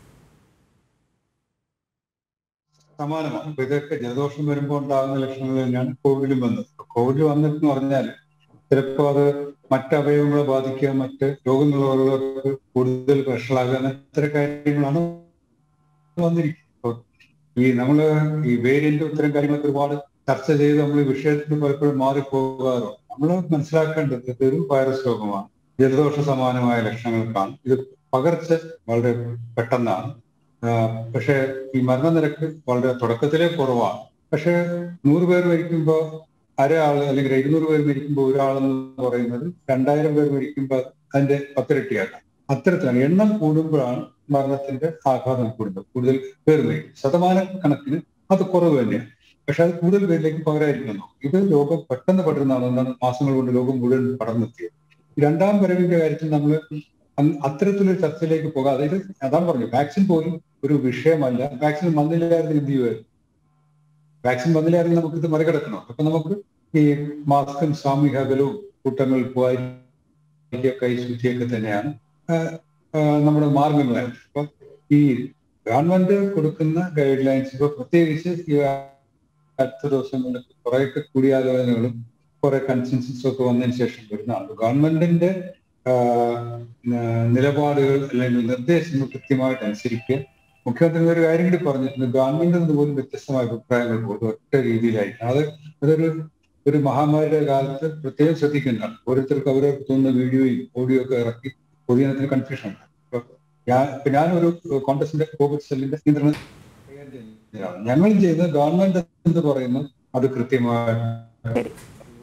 സമാനമാണ് അപ്പൊ ഇതൊക്കെ ജലദോഷം വരുമ്പോൾ ഉണ്ടാകുന്ന ലക്ഷണങ്ങൾ തന്നെയാണ് കോവിഡിലും വന്നത് കോവിഡ് വന്നിട്ടെന്ന് പറഞ്ഞാൽ ചിലപ്പോൾ അത് മറ്റ് അവയവങ്ങളെ ബാധിക്കുക മറ്റ് രോഗങ്ങളുള്ളവർക്ക് കൂടുതൽ വഷളാകുക അങ്ങനത്തെ കാര്യങ്ങളാണ് വന്നിരിക്കുന്നത് ഇപ്പൊ ഈ നമ്മള് ഈ വേരിയന്റ് ഇത്തരം കാര്യങ്ങളൊക്കെ ഒരുപാട് ചർച്ച ചെയ്ത് നമ്മൾ ഈ വിഷയത്തിൽ പലപ്പോഴും മാറിപ്പോകാറുണ്ട് നമ്മൾ മനസ്സിലാക്കേണ്ടത് ഇതൊരു വൈറസ് രോഗമാണ് ജലദോഷ സമാനമായ ലക്ഷണങ്ങൾക്കാണ് ഇത് പകർച്ച വളരെ പെട്ടെന്നാണ് ആഹ് പക്ഷേ ഈ മരണനിരക്ക് വളരെ തുടക്കത്തിലേ കുറവാണ് പക്ഷേ നൂറ് പേർ മരിക്കുമ്പോൾ അരയാള് അല്ലെങ്കിൽ ഇരുന്നൂറ് പേർ മരിക്കുമ്പോൾ ഒരാളെന്ന് പറയുന്നത് രണ്ടായിരം പേർ മരിക്കുമ്പോൾ അതിന്റെ പത്തിരട്ടിയാക്കാം അത്തരത്തിലാണ് എണ്ണം കൂടുമ്പോഴാണ് മരണത്തിന്റെ ആഘാതം കൂടുന്നത് കൂടുതൽ പേർ മരിക്കും ശതമാന കണക്കിന് അത് കുറവ് തന്നെയാണ് പക്ഷെ അത് കൂടുതൽ പേരിലേക്ക് പകരായിരിക്കുന്നു ഇത് രോഗം പെട്ടെന്ന് പടരുന്നതാണ് എന്താണ് മാസങ്ങൾ കൊണ്ട് ലോകം മുഴുവൻ പടർന്നെത്തിയത് ഈ രണ്ടാം വരവിന്റെ കാര്യത്തിൽ നമ്മൾ അത്തരത്തിലൊരു ചർച്ചയിലേക്ക് പോകാം അതായത് അതാണ് പറഞ്ഞു വാക്സിൻ പോലും ഒരു വിഷയമല്ല വാക്സിൻ വന്നില്ലായിരുന്നു എന്ത് ചെയ്യുമായിരുന്നു വാക്സിൻ വന്നില്ലായിരുന്നു നമുക്ക് ഇത് മറികടക്കണം അപ്പൊ നമുക്ക് ഈ മാസ്കും സാമൂഹിക അകലവും കൂട്ടങ്ങൾ പോയി കൈ ശുചിയൊക്കെ തന്നെയാണ് ആഹ് ആഹ് നമ്മുടെ മാർഗങ്ങൾ അപ്പൊ ഈ ഗവൺമെന്റ് കൊടുക്കുന്ന ഗൈഡ് ലൈൻസ് ഇപ്പൊ പ്രത്യേകിച്ച് ഈ അടുത്ത ദിവസങ്ങളിൽ കുറെയൊക്കെ കൂടിയാലോചനകളും കുറെ കൺസെൻസസും ഒക്കെ വന്നതിന് ശേഷം വരുന്നതാണ് ഗവൺമെന്റിന്റെ ആഹ് നിലപാടുകൾ അല്ലെങ്കിൽ നിർദ്ദേശങ്ങൾ കൃത്യമായിട്ട് അനുസരിക്കുക മുഖ്യമന്ത്രി ഒരു കാര്യം കൂടി പറഞ്ഞിട്ടുണ്ട് ഗവൺമെന്റിൽ നിന്ന് പോലും വ്യത്യസ്തമായ അഭിപ്രായങ്ങൾ പോലും ഒറ്റ രീതിയിലായിരിക്കും അത് അതൊരു ഒരു മഹാമാരിയുടെ കാലത്ത് പ്രത്യേകം ശ്രദ്ധിക്കേണ്ടതാണ് ഓരോരുത്തർക്ക് അവരവർക്ക് തോന്നുന്ന വീഡിയോയും ഓഡിയോ ഒക്കെ ഇറക്കി പൊതുജനത്തിന് കൺഫ്യൂഷൻ ഉണ്ട് ഇപ്പൊ ഞാൻ ഇപ്പൊ ഞാനൊരു കോൺഗ്രസിന്റെ കോവിഡ് സെല്ലിന്റെ നിയന്ത്രണം കൈകാര്യം ചെയ്യുന്നയാളാണ്. ഞങ്ങൾ ചെയ്യുന്നത് ഗവൺമെന്റ് എന്ന് പറയുന്നത് അത് കൃത്യമായി ശരി അതുപോലെ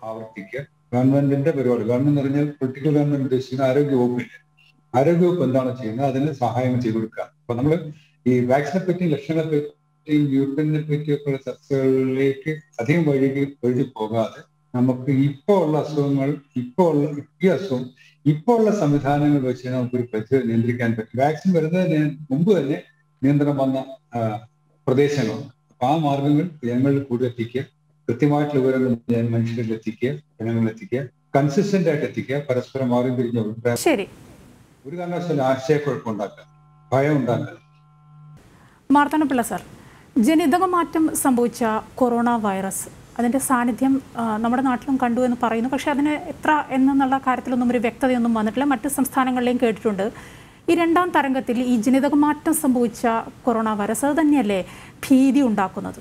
ആവർത്തിക്കുക ഗവൺമെന്റിന്റെ പരിപാടി ഗവൺമെന്റ് എന്ന് പറഞ്ഞാൽ പൊളിറ്റിക്കൽ ഗവൺമെന്റ് ഉദ്ദേശിക്കുന്ന ആരോഗ്യ വകുപ്പില്ല ആരോഗ്യവകുപ്പ് എന്താണ് ചെയ്യുന്നത് അതിന് സഹായം ചെയ്തു കൊടുക്കുക അപ്പൊ നമ്മൾ ഈ വാക്സിനെ പറ്റിയും ലക്ഷണങ്ങളെ പറ്റിയും ന്യൂട്ടനെ പറ്റിയൊക്കെയുള്ള ചർച്ചകളിലേക്ക് അധികം വഴുകി വഴുതി പോകാതെ നമുക്ക് ഇപ്പോ ഉള്ള അസുഖങ്ങൾ ഇപ്പോ ഉള്ള ഈ അസുഖം ഇപ്പോ ഉള്ള സംവിധാനങ്ങൾ വെച്ച് നമുക്കൊരു പരിധി നിയന്ത്രിക്കാൻ പറ്റും വാക്സിൻ വരുന്നതിന് മുമ്പ് തന്നെ നിയന്ത്രണം വന്ന ആ, പ്രദേശങ്ങളുണ്ട് അപ്പൊ ആ മാർഗങ്ങൾ ജനങ്ങളിൽ കൂടുതൽ എത്തിക്കുക കൃത്യമായിട്ടുള്ള വിവരങ്ങൾ ജന- മനുഷ്യരിൽ എത്തിക്കുക ജനങ്ങളിൽ എത്തിക്കുക കൺസിസ്റ്റന്റ് ആയിട്ട് എത്തിക്കുക പരസ്പരം മാറി തിരിഞ്ഞ അഭിപ്രായം ശരി ഒരു കാരണവശാലും ആശയക്കുഴപ്പം ഉണ്ടാക്കുക ഭയം ഉണ്ടാക്കുക മാർത്തനപ്പിള്ള സർ ജനിതക മാറ്റം സംഭവിച്ച കൊറോണ വൈറസ് അതിൻ്റെ സാന്നിധ്യം ആ, നമ്മുടെ നാട്ടിലും കണ്ടു എന്ന് പറയുന്നു പക്ഷേ അതിന് എത്ര എന്നുള്ള കാര്യത്തിലൊന്നും ഒരു വ്യക്തതയൊന്നും വന്നിട്ടില്ല മറ്റ് സംസ്ഥാനങ്ങളിലെയും കേട്ടിട്ടുണ്ട് ഈ രണ്ടാം തരംഗത്തിൽ ഈ ജനിതക മാറ്റം സംഭവിച്ച കൊറോണ വൈറസ് അത് തന്നെയല്ലേ ഭീതി ഉണ്ടാക്കുന്നത്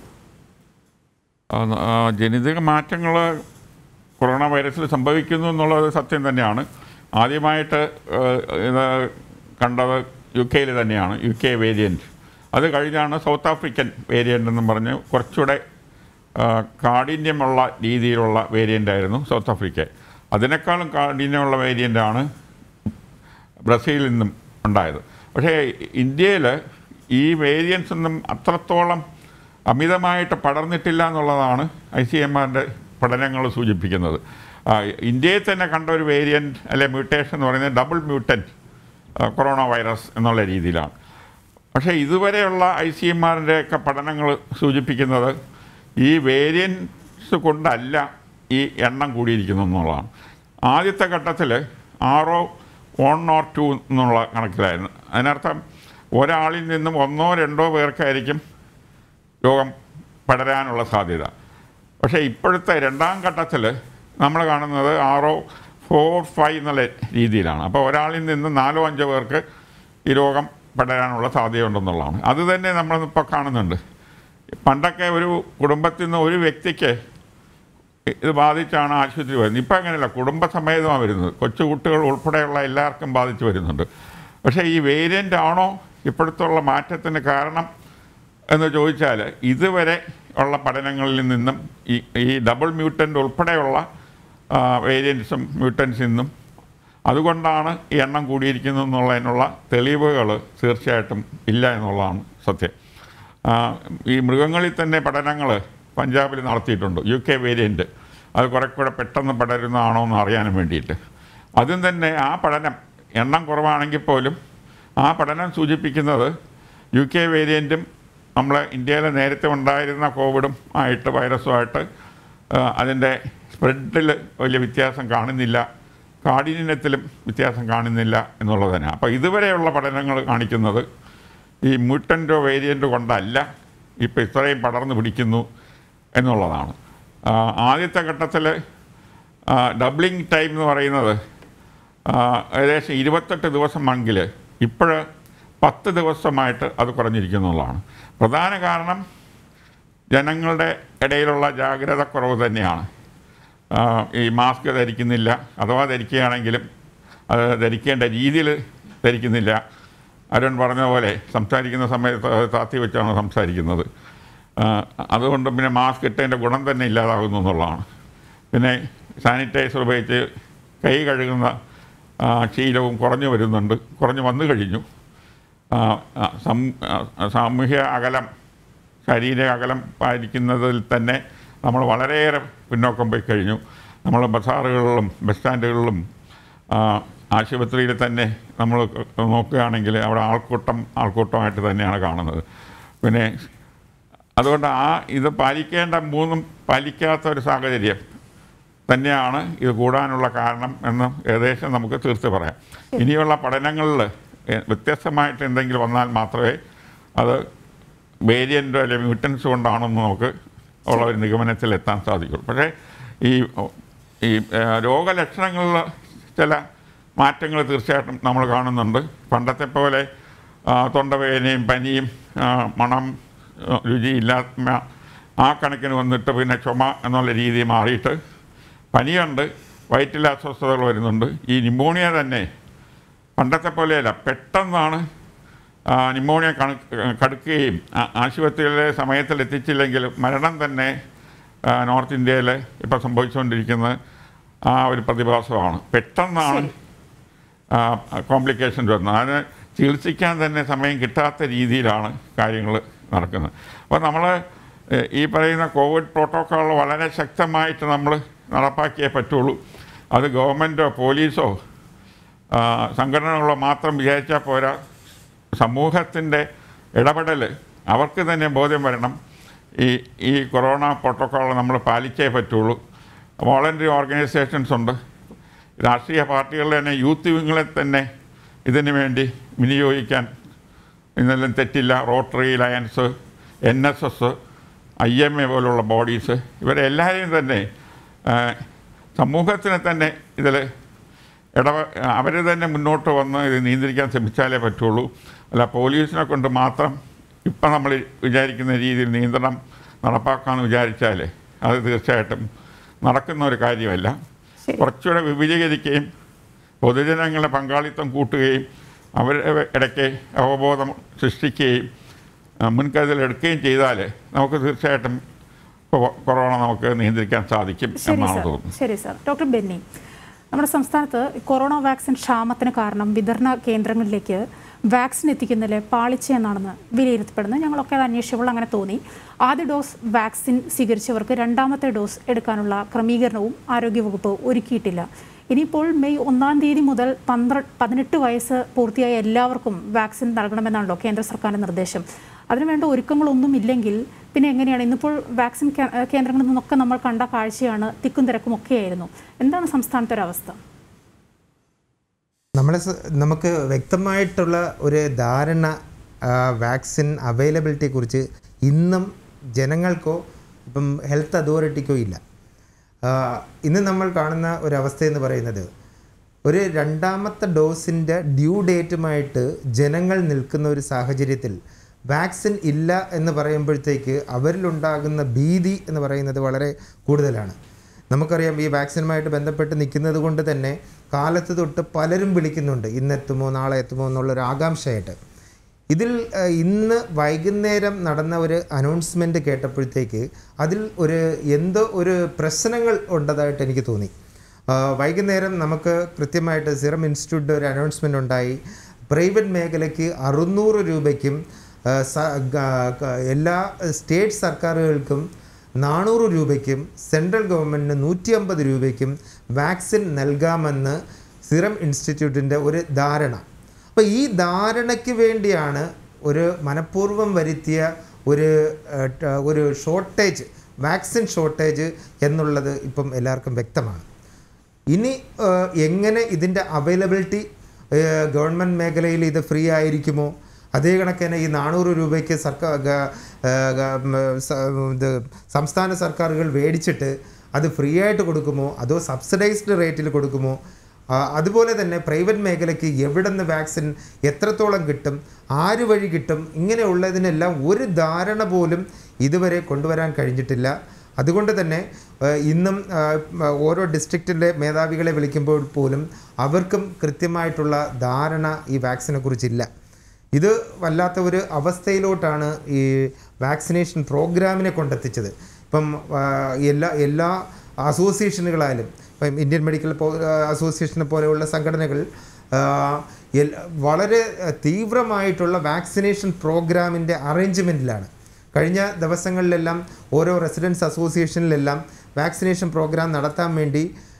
ആ, ആ, ജനിതക മാറ്റങ്ങൾ കൊറോണ വൈറസിൽ സംഭവിക്കുന്നു എന്നുള്ളത് സത്യം തന്നെയാണ് ആദ്യമായിട്ട് ആ, ഇത് കണ്ടത് യു കെയിൽ തന്നെയാണ് യു കെ വേരിയൻറ്റ് അത് കഴിഞ്ഞാണ് സൗത്ത് ആഫ്രിക്കൻ വേരിയൻ്റ് എന്നും പറഞ്ഞ് കുറച്ചുകൂടെ ആ, കാഠിന്യമുള്ള രീതിയിലുള്ള വേരിയൻ്റ് ആയിരുന്നു സൗത്ത് ആഫ്രിക്ക അതിനേക്കാളും കാഠിന്യമുള്ള വേരിയൻ്റാണ് ബ്രസീലിൽ നിന്നും ഉണ്ടായത് പക്ഷേ ഇന്ത്യയിൽ ഈ വേരിയൻസ് ഒന്നും അത്രത്തോളം അമിതമായിട്ട് പടർന്നിട്ടില്ല എന്നുള്ളതാണ് ഐ സി എം ആറിൻ്റെ പഠനങ്ങൾ സൂചിപ്പിക്കുന്നത് ആ, ഇന്ത്യയിൽ തന്നെ കണ്ട ഒരു വേരിയൻറ്റ് അല്ലെ മ്യൂട്ടേഷൻ എന്ന് പറയുന്നത് ഡബിൾ മ്യൂട്ടൻറ്റ് കൊറോണ വൈറസ് എന്നുള്ള രീതിയിലാണ് പക്ഷേ ഇതുവരെയുള്ള ഐ സി എം ആറിൻ്റെ ഒക്കെ പഠനങ്ങൾ സൂചിപ്പിക്കുന്നത് ഈ വേരിയൻസ് കൊണ്ടല്ല ഈ എണ്ണം കൂടിയിരിക്കുന്നു എന്നുള്ളതാണ് ആദ്യത്തെ ഘട്ടത്തിൽ ആറോ വൺ ഓർ ടു എന്നുള്ള കണക്കിലായിരുന്നു അതിനർത്ഥം ഒരാളിൽ നിന്നും ഒന്നോ രണ്ടോ പേർക്കായിരിക്കും രോഗം പടരാനുള്ള സാധ്യത പക്ഷേ ഇപ്പോഴത്തെ രണ്ടാം ഘട്ടത്തിൽ നമ്മൾ കാണുന്നത് ആറോ ഫോർ ഫൈവ് എന്നുള്ള രീതിയിലാണ് അപ്പോൾ ഒരാളിൽ നിന്ന് നാലോ അഞ്ചോ പേർക്ക് ഈ രോഗം പടരാനുള്ള സാധ്യതയുണ്ടെന്നുള്ളതാണ് അത് തന്നെ നമ്മളിപ്പോൾ കാണുന്നുണ്ട് പണ്ടൊക്കെ ഒരു കുടുംബത്തിൽ നിന്ന് ഒരു വ്യക്തിക്ക് ഇത് ബാധിച്ചാണ് ആശുപത്രി വരുന്നത് ഇപ്പം അങ്ങനെയല്ല കുടുംബസമേതമാണ് വരുന്നത് കൊച്ചു കുട്ടികൾ ഉൾപ്പെടെയുള്ള എല്ലാവർക്കും ബാധിച്ചു വരുന്നുണ്ട് പക്ഷേ ഈ വേരിയൻ്റ് ആണോ ഇപ്പോഴത്തുള്ള മാറ്റത്തിന് കാരണം എന്ന് ചോദിച്ചാൽ ഇതുവരെ ഉള്ള പഠനങ്ങളിൽ നിന്നും ഈ ഈ ഡബിൾ മ്യൂട്ടൻ്റ് ഉൾപ്പെടെയുള്ള വേരിയൻസും മ്യൂട്ടൻസിൽ നിന്നും അതുകൊണ്ടാണ് ഈ എണ്ണം കൂടിയിരിക്കുന്നത് എന്നുള്ളതിനുള്ള തെളിവുകൾ തീർച്ചയായിട്ടും ഇല്ല എന്നുള്ളതാണ് സത്യം ആ, ഈ മൃഗങ്ങളിൽ തന്നെ പഠനങ്ങൾ പഞ്ചാബിൽ നടത്തിയിട്ടുണ്ട് യു കെ വേരിയൻറ്റ് അത് കുറെ കൂടെ പെട്ടെന്ന് പടരുന്നതാണോ എന്ന് അറിയാനും വേണ്ടിയിട്ട് അതും തന്നെ ആ പഠനം എണ്ണം കുറവാണെങ്കിൽ പോലും ആ പഠനം സൂചിപ്പിക്കുന്നത് യു കെ വേരിയൻറ്റും നമ്മൾ ഇന്ത്യയിൽ നേരത്തെ ഉണ്ടായിരുന്ന കോവിഡും ആയിട്ട് വൈറസുമായിട്ട് ആ, അതിൻ്റെ സ്പ്രെഡിൽ വലിയ വ്യത്യാസം കാണുന്നില്ല കാഠിന്യത്തിലും വ്യത്യാസം കാണുന്നില്ല എന്നുള്ളത് തന്നെ അപ്പോൾ ഇതുവരെയുള്ള പഠനങ്ങൾ കാണിക്കുന്നത് ഈ മ്യൂട്ടൻ്റോ വേരിയൻ്റോ കൊണ്ടല്ല ഇപ്പോൾ ഇത്രയും പടർന്നു പിടിക്കുന്നു എന്നുള്ളതാണ് ആ, ആദ്യത്തെ ഘട്ടത്തിൽ ഡബ്ലിംഗ് ടൈം എന്ന് പറയുന്നത് ആ, ഏകദേശം ഇരുപത്തെട്ട് ദിവസമാണെങ്കിൽ ഇപ്പോൾ പത്ത് ദിവസമായിട്ട് അത് കുറഞ്ഞിരിക്കുന്നുള്ളതാണ് പ്രധാന കാരണം ജനങ്ങളുടെ ഇടയിലുള്ള ജാഗ്രത കുറവ് തന്നെയാണ് ആ, ഈ മാസ്ക് ധരിക്കുന്നില്ല അഥവാ ധരിക്കുകയാണെങ്കിലും അത് ധരിക്കേണ്ട രീതിയിൽ ധരിക്കുന്നില്ല അരുൺ പറഞ്ഞ പോലെ സംസാരിക്കുന്ന സമയത്ത് അത് താത്തി വെച്ചാണ് സംസാരിക്കുന്നത് ആ, അതുകൊണ്ട് പിന്നെ മാസ്ക് ഇട്ടതിൻ്റെ ഗുണം തന്നെ ഇല്ലാതാകുന്നു എന്നുള്ളതാണ് പിന്നെ സാനിറ്റൈസർ ഉപയോഗിച്ച് കൈ കഴുകുന്ന ആ, ശീലവും കുറഞ്ഞു വരുന്നുണ്ട് കുറഞ്ഞു വന്നു കഴിഞ്ഞു ആ, ആ, സം- ആ, സാമൂഹ്യ അകലം ശരീര അകലം പാലിക്കുന്നതിൽ തന്നെ നമ്മൾ വളരെയേറെ പിന്നോക്കം പോയി കഴിഞ്ഞു നമ്മൾ ബസാറുകളിലും ബസ് സ്റ്റാൻഡുകളിലും ആ, ആശുപത്രിയിൽ തന്നെ നമ്മൾ നോക്കുകയാണെങ്കിൽ അവിടെ ആൾക്കൂട്ടം ആൾക്കൂട്ടമായിട്ട് തന്നെയാണ് കാണുന്നത് പിന്നെ അതുകൊണ്ട് ആ ഇത് പാലിക്കേണ്ട മൂന്നും പാലിക്കാത്ത ഒരു സാഹചര്യം തന്നെയാണ് ഇത് കൂടാനുള്ള കാരണം എന്ന് ഏകദേശം നമുക്ക് തീർത്ത് പറയാം ഇനിയുള്ള പഠനങ്ങളിൽ എ- വ്യത്യസ്തമായിട്ട് എന്തെങ്കിലും വന്നാൽ മാത്രമേ അത് വേരിയൻ്റോ അല്ലെങ്കിൽ മ്യൂട്ടൻസ് കൊണ്ടാണെന്ന് നമുക്ക് ഉള്ള ഒരു നിഗമനത്തിൽ എത്താൻ സാധിക്കുള്ളൂ പക്ഷേ ഈ ഈ ഏ, രോഗലക്ഷണങ്ങളിൽ ചില മാറ്റങ്ങൾ തീർച്ചയായിട്ടും നമ്മൾ കാണുന്നുണ്ട് പണ്ടത്തെ പോലെ ആ, തൊണ്ടവേദനയും പനിയും ആ, മണം ആ, രുചിയില്ലായ്മ ആ കണക്കിന് വന്നിട്ട് പിന്നെ ചുമ എന്നുള്ള രീതി മാറിയിട്ട് പനിയുണ്ട് വയറ്റിൽ അസ്വസ്ഥതകൾ വരുന്നുണ്ട് ഈ ന്യൂമോണിയ തന്നെ പണ്ടത്തെ പോലെയല്ല പെട്ടെന്നാണ് ആ, ന്യൂമോണിയ കണ കടുക്കുകയും ആ- ആശുപത്രിയിലെ സമയത്തിൽ എത്തിച്ചില്ലെങ്കിൽ മരണം തന്നെ ആ, നോർത്ത് ഇന്ത്യയിൽ ഇപ്പം സംഭവിച്ചുകൊണ്ടിരിക്കുന്നത് ആ ഒരു പ്രതിഭാസമാണ് പെട്ടെന്നാണ് കോംപ്ലിക്കേഷൻസ് വരുന്നത് അതിന് ചികിത്സിക്കാൻ തന്നെ സമയം കിട്ടാത്ത രീതിയിലാണ് കാര്യങ്ങൾ നടക്കുന്നത് അപ്പോൾ നമ്മൾ ഈ പറയുന്ന കോവിഡ് പ്രോട്ടോക്കോൾ വളരെ ശക്തമായിട്ട് നമ്മൾ നടപ്പാക്കിയേ പറ്റുള്ളൂ അത് ഗവൺമെൻറ്റോ പോലീസോ ആ, സംഘടനകളോ മാത്രം വിചാരിച്ചാൽ പോരാ സമൂഹത്തിൻ്റെ ഇടപെടൽ അവർക്ക് തന്നെ ബോധ്യം വരണം ഈ ഈ കൊറോണ പ്രോട്ടോക്കോൾ നമ്മൾ പാലിച്ചേ പറ്റുള്ളൂ വോളണ്ടറി ഓർഗനൈസേഷൻസ് ഉണ്ട് രാഷ്ട്രീയ പാർട്ടികളുടെ തന്നെ യൂത്ത് വിങ്ങളെ തന്നെ ഇതിനു വേണ്ടി വിനിയോഗിക്കാൻ ഇന്നെല്ലാം തെറ്റില്ല Rotary Lions N S S I M A പോലുള്ള ബോഡീസ് ഇവരെല്ലാവരെയും തന്നെ ആ, സമൂഹത്തിനെ തന്നെ ഇതിൽ ഇടവ അവർ തന്നെ മുന്നോട്ട് വന്ന് ഇത് നിയന്ത്രിക്കാൻ ശ്രമിച്ചാലേ പറ്റുള്ളൂ അല്ല പോലീസിനെ കൊണ്ട് മാത്രം ഇപ്പം നമ്മൾ വിചാരിക്കുന്ന രീതിയിൽ നിയന്ത്രണം നടപ്പാക്കാമെന്ന് വിചാരിച്ചാൽ അത് തീർച്ചയായിട്ടും നടക്കുന്ന ഒരു കാര്യമല്ല ശരി. കുറച്ചുകൂടെ വിപുലീകരിക്കുകയും പൊതുജനങ്ങളുടെ പങ്കാളിത്തം കൂട്ടുകയും അവരുടെ ഇടയ്ക്ക് അവബോധം സൃഷ്ടിക്കുകയും ആ, മുൻകരുതലെടുക്കുകയും ചെയ്താൽ നമുക്ക് തീർച്ചയായിട്ടും കൊ- കൊറോണ നമുക്ക് നിയന്ത്രിക്കാൻ സാധിക്കും ശരി എന്നാണ് സാർ തോന്നുന്നത് ശരി സാർ ഡോക്ടർ ബെന്നി നമ്മുടെ സംസ്ഥാനത്ത് കൊറോണ വാക്സിൻ ക്ഷാമത്തിന് കാരണം വിതരണ കേന്ദ്രങ്ങളിലേക്ക് വാക്സിൻ എത്തിക്കുന്നതിലെ പാളിച്ച എന്നാണെന്ന് വിലയിരുത്തപ്പെടുന്നത് ഞങ്ങളൊക്കെ അത് അന്വേഷിച്ചപ്പോൾ അങ്ങനെ തോന്നി ആദ്യ ഡോസ് വാക്സിൻ സ്വീകരിച്ചവർക്ക് രണ്ടാമത്തെ ഡോസ് എടുക്കാനുള്ള ക്രമീകരണവും ആരോഗ്യവകുപ്പ് ഒരുക്കിയിട്ടില്ല ഇനിയിപ്പോൾ മെയ് ഒന്നാം തീയതി മുതൽ പന്ത്ര പതിനെട്ട് വയസ്സ് പൂർത്തിയായ എല്ലാവർക്കും വാക്സിൻ നൽകണമെന്നാണല്ലോ കേന്ദ്ര സർക്കാരിൻ്റെ നിർദ്ദേശം അതിനുവേണ്ട ഒരുക്കങ്ങളൊന്നും ഇല്ലെങ്കിൽ പിന്നെ എങ്ങനെയാണ് ഇന്നിപ്പോൾ വാക്സിൻ കേ- ഏഹ് കേന്ദ്രങ്ങളിൽ നിന്നൊക്കെ നമ്മൾ കണ്ട കാഴ്ചയാണ് തിക്കും തിരക്കും ഒക്കെയായിരുന്നു എന്താണ് സംസ്ഥാനത്തെ ഒരു അവസ്ഥ നമ്മളെ സ- നമുക്ക് വ്യക്തമായിട്ടുള്ള ഒരു ധാരണ ആ, വാക്സിൻ അവൈലബിലിറ്റിയെ കുറിച്ച് ഇന്നും ജനങ്ങൾക്കോ ഇപ്പം ഹെൽത്ത് അതോറിറ്റിക്കോ ഇല്ല ആ, ഇന്ന് നമ്മൾ കാണുന്ന ഒരവസ്ഥ എന്ന് പറയുന്നത് ഒരു രണ്ടാമത്തെ ഡോസിൻ്റെ ഡ്യൂ ഡേറ്റുമായിട്ട് ജനങ്ങൾ നിൽക്കുന്ന ഒരു സാഹചര്യത്തിൽ വാക്സിൻ ഇല്ല എന്ന് പറയുമ്പോഴത്തേക്ക് അവരിലുണ്ടാകുന്ന ഭീതി എന്ന് പറയുന്നത് വളരെ കൂടുതലാണ് നമുക്കറിയാം ഈ വാക്സിനുമായിട്ട് ബന്ധപ്പെട്ട് നിൽക്കുന്നത് കൊണ്ട് തന്നെ കാലത്ത് തൊട്ട് പലരും വിളിക്കുന്നുണ്ട് ഇന്നെത്തുമോ നാളെ എത്തുമോ എന്നുള്ളൊരു ആകാംക്ഷയായിട്ട് ഇതിൽ ഏഹ്, ഇന്ന് വൈകുന്നേരം നടന്ന ഒരു അനൗൺസ്മെൻറ്റ് കേട്ടപ്പോഴത്തേക്ക് അതിൽ ഒരു എന്തോ ഒരു പ്രശ്നങ്ങൾ ഉണ്ടതായിട്ട് എനിക്ക് തോന്നി ആ, വൈകുന്നേരം നമുക്ക് കൃത്യമായിട്ട് സിറം ഇൻസ്റ്റിറ്റ്യൂട്ട് ഒരു അനൗൺസ്മെൻ്റ് ഉണ്ടായി പ്രൈവറ്റ് മേഖലയ്ക്ക് അറുന്നൂറ് രൂപയ്ക്കും ആ, സ- ഗ- ഗ- എല്ലാ സ്റ്റേറ്റ് സർക്കാരുകൾക്കും നാനൂറ് രൂപയ്ക്കും സെൻട്രൽ ഗവൺമെൻറ്റിന് നൂറ്റി അമ്പത് രൂപയ്ക്കും വാക്സിൻ നൽകാമെന്ന് സിറം ഇൻസ്റ്റിറ്റ്യൂട്ടിൻ്റെ ഒരു ധാരണ അപ്പോൾ ഈ ധാരണയ്ക്ക് വേണ്ടിയാണ് ഒരു മനഃപൂർവ്വം വരുത്തിയ ഒരു ഏഹ്, ട- ഒരു ഷോർട്ടേജ് വാക്സിൻ ഷോർട്ടേജ് എന്നുള്ളത് ഇപ്പം എല്ലാവർക്കും വ്യക്തമാണ് ഇനി ഏഹ്, എങ്ങനെ ഇതിൻ്റെ അവൈലബിലിറ്റി ഗവൺമെൻറ് മേഖലയിൽ ഇത് ഫ്രീ ആയിരിക്കുമോ അതേ കണക്കിന് ഈ നാനൂറ് രൂപയ്ക്ക് സർക്കാർ ഗ- ഏഹ്, ഗ- ഉം, സ- ഇത് സംസ്ഥാന സർക്കാരുകൾ മേടിച്ചിട്ട് അത് ഫ്രീ ആയിട്ട് കൊടുക്കുമോ അതോ സബ്സിഡൈസ്ഡ് റേറ്റിൽ കൊടുക്കുമോ ആ, അതുപോലെ തന്നെ പ്രൈവറ്റ് മേഖലയ്ക്ക് എവിടെ നിന്ന് വാക്സിൻ എത്രത്തോളം കിട്ടും ആര് വഴി കിട്ടും ഇങ്ങനെയുള്ളതിനെല്ലാം ഒരു ധാരണ പോലും ഇതുവരെ കൊണ്ടുവരാൻ കഴിഞ്ഞിട്ടില്ല അതുകൊണ്ട് തന്നെ ആ, ഇന്നും ആ, മ, ഓരോ ഡിസ്ട്രിക്റ്റിൻ്റെ മേധാവികളെ വിളിക്കുമ്പോൾ പോലും അവർക്കും കൃത്യമായിട്ടുള്ള ധാരണ ഈ വാക്സിനെ കുറിച്ചില്ല ഇത് വല്ലാത്ത ഒരു അവസ്ഥയിലോട്ടാണ് ഈ വാക്സിനേഷൻ പ്രോഗ്രാമിനെ കൊണ്ടെത്തിച്ചത് ഇപ്പം ആ, എല്ലാ എല്ലാ അസോസിയേഷനുകളായാലും ഇപ്പം ഇന്ത്യൻ മെഡിക്കൽ പോ- അസോസിയേഷനെ പോലെയുള്ള സംഘടനകൾ ആ, എൽ- വളരെ ആ, തീവ്രമായിട്ടുള്ള വാക്സിനേഷൻ പ്രോഗ്രാമിൻ്റെ അറേഞ്ച്മെൻറ്റിലാണ് കഴിഞ്ഞ ദിവസങ്ങളിലെല്ലാം ഓരോ റെസിഡൻസ് അസോസിയേഷനിലെല്ലാം വാക്സിനേഷൻ പ്രോഗ്രാം നടത്താൻ വേണ്ടി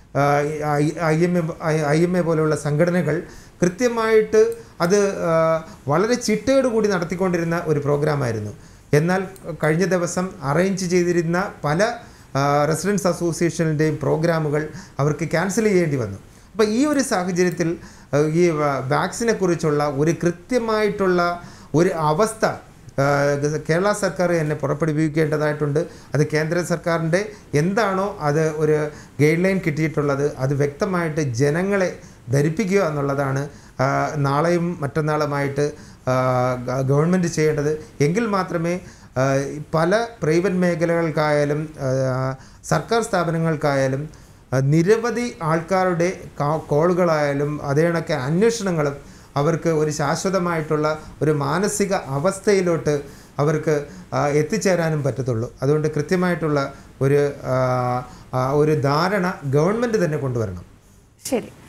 I M A I M A പോലെയുള്ള സംഘടനകൾ കൃത്യമായിട്ട് അത് ആ, വളരെ ചിട്ടയോട് കൂടി നടത്തിക്കൊണ്ടിരുന്ന ഒരു പ്രോഗ്രാമായിരുന്നു എന്നാൽ കഴിഞ്ഞ ദിവസം അറേഞ്ച് ചെയ്തിരുന്ന പല റെസിഡൻസ് അസോസിയേഷനിൻ്റെയും പ്രോഗ്രാമുകൾ അവർക്ക് ക്യാൻസൽ ചെയ്യേണ്ടി വന്നു അപ്പോൾ ഈ ഒരു സാഹചര്യത്തിൽ ആ, ഈ വ- വാക്സിനെ കുറിച്ചുള്ള ഒരു കൃത്യമായിട്ടുള്ള ഒരു അവസ്ഥ ആ, കേരള സർക്കാർ തന്നെ പുറപ്പെടുവിക്കേണ്ടതായിട്ടുണ്ട് അത് കേന്ദ്ര സർക്കാരിൻ്റെ എന്താണോ അത് ഒരു ഗൈഡ് ലൈൻ കിട്ടിയിട്ടുള്ളത് അത് വ്യക്തമായിട്ട് ജനങ്ങളെ ധരിപ്പിക്കുക എന്നുള്ളതാണ് ആ, നാളെയും മറ്റന്നാളുമായിട്ട് ആ, ഗ- ഗവൺമെൻറ് ചെയ്യേണ്ടത് എങ്കിൽ മാത്രമേ ആ, പല പ്രൈവറ്റ് മേഖലകൾക്കായാലും ആ, സർക്കാർ സ്ഥാപനങ്ങൾക്കായാലും ആ, നിരവധി ആൾക്കാരുടെ കാ- കോളുകളായാലും അതേ കണക്കെ അന്വേഷണങ്ങളും അവർക്ക് ഒരു ശാശ്വതമായിട്ടുള്ള ഒരു മാനസിക അവസ്ഥയിലോട്ട് അവർക്ക് ആ, എത്തിച്ചേരാനും പറ്റത്തുള്ളൂ അതുകൊണ്ട് കൃത്യമായിട്ടുള്ള ഒരു ആ, ആ, ഒരു ധാരണ ഗവൺമെൻറ് തന്നെ കൊണ്ടുവരണം ശരി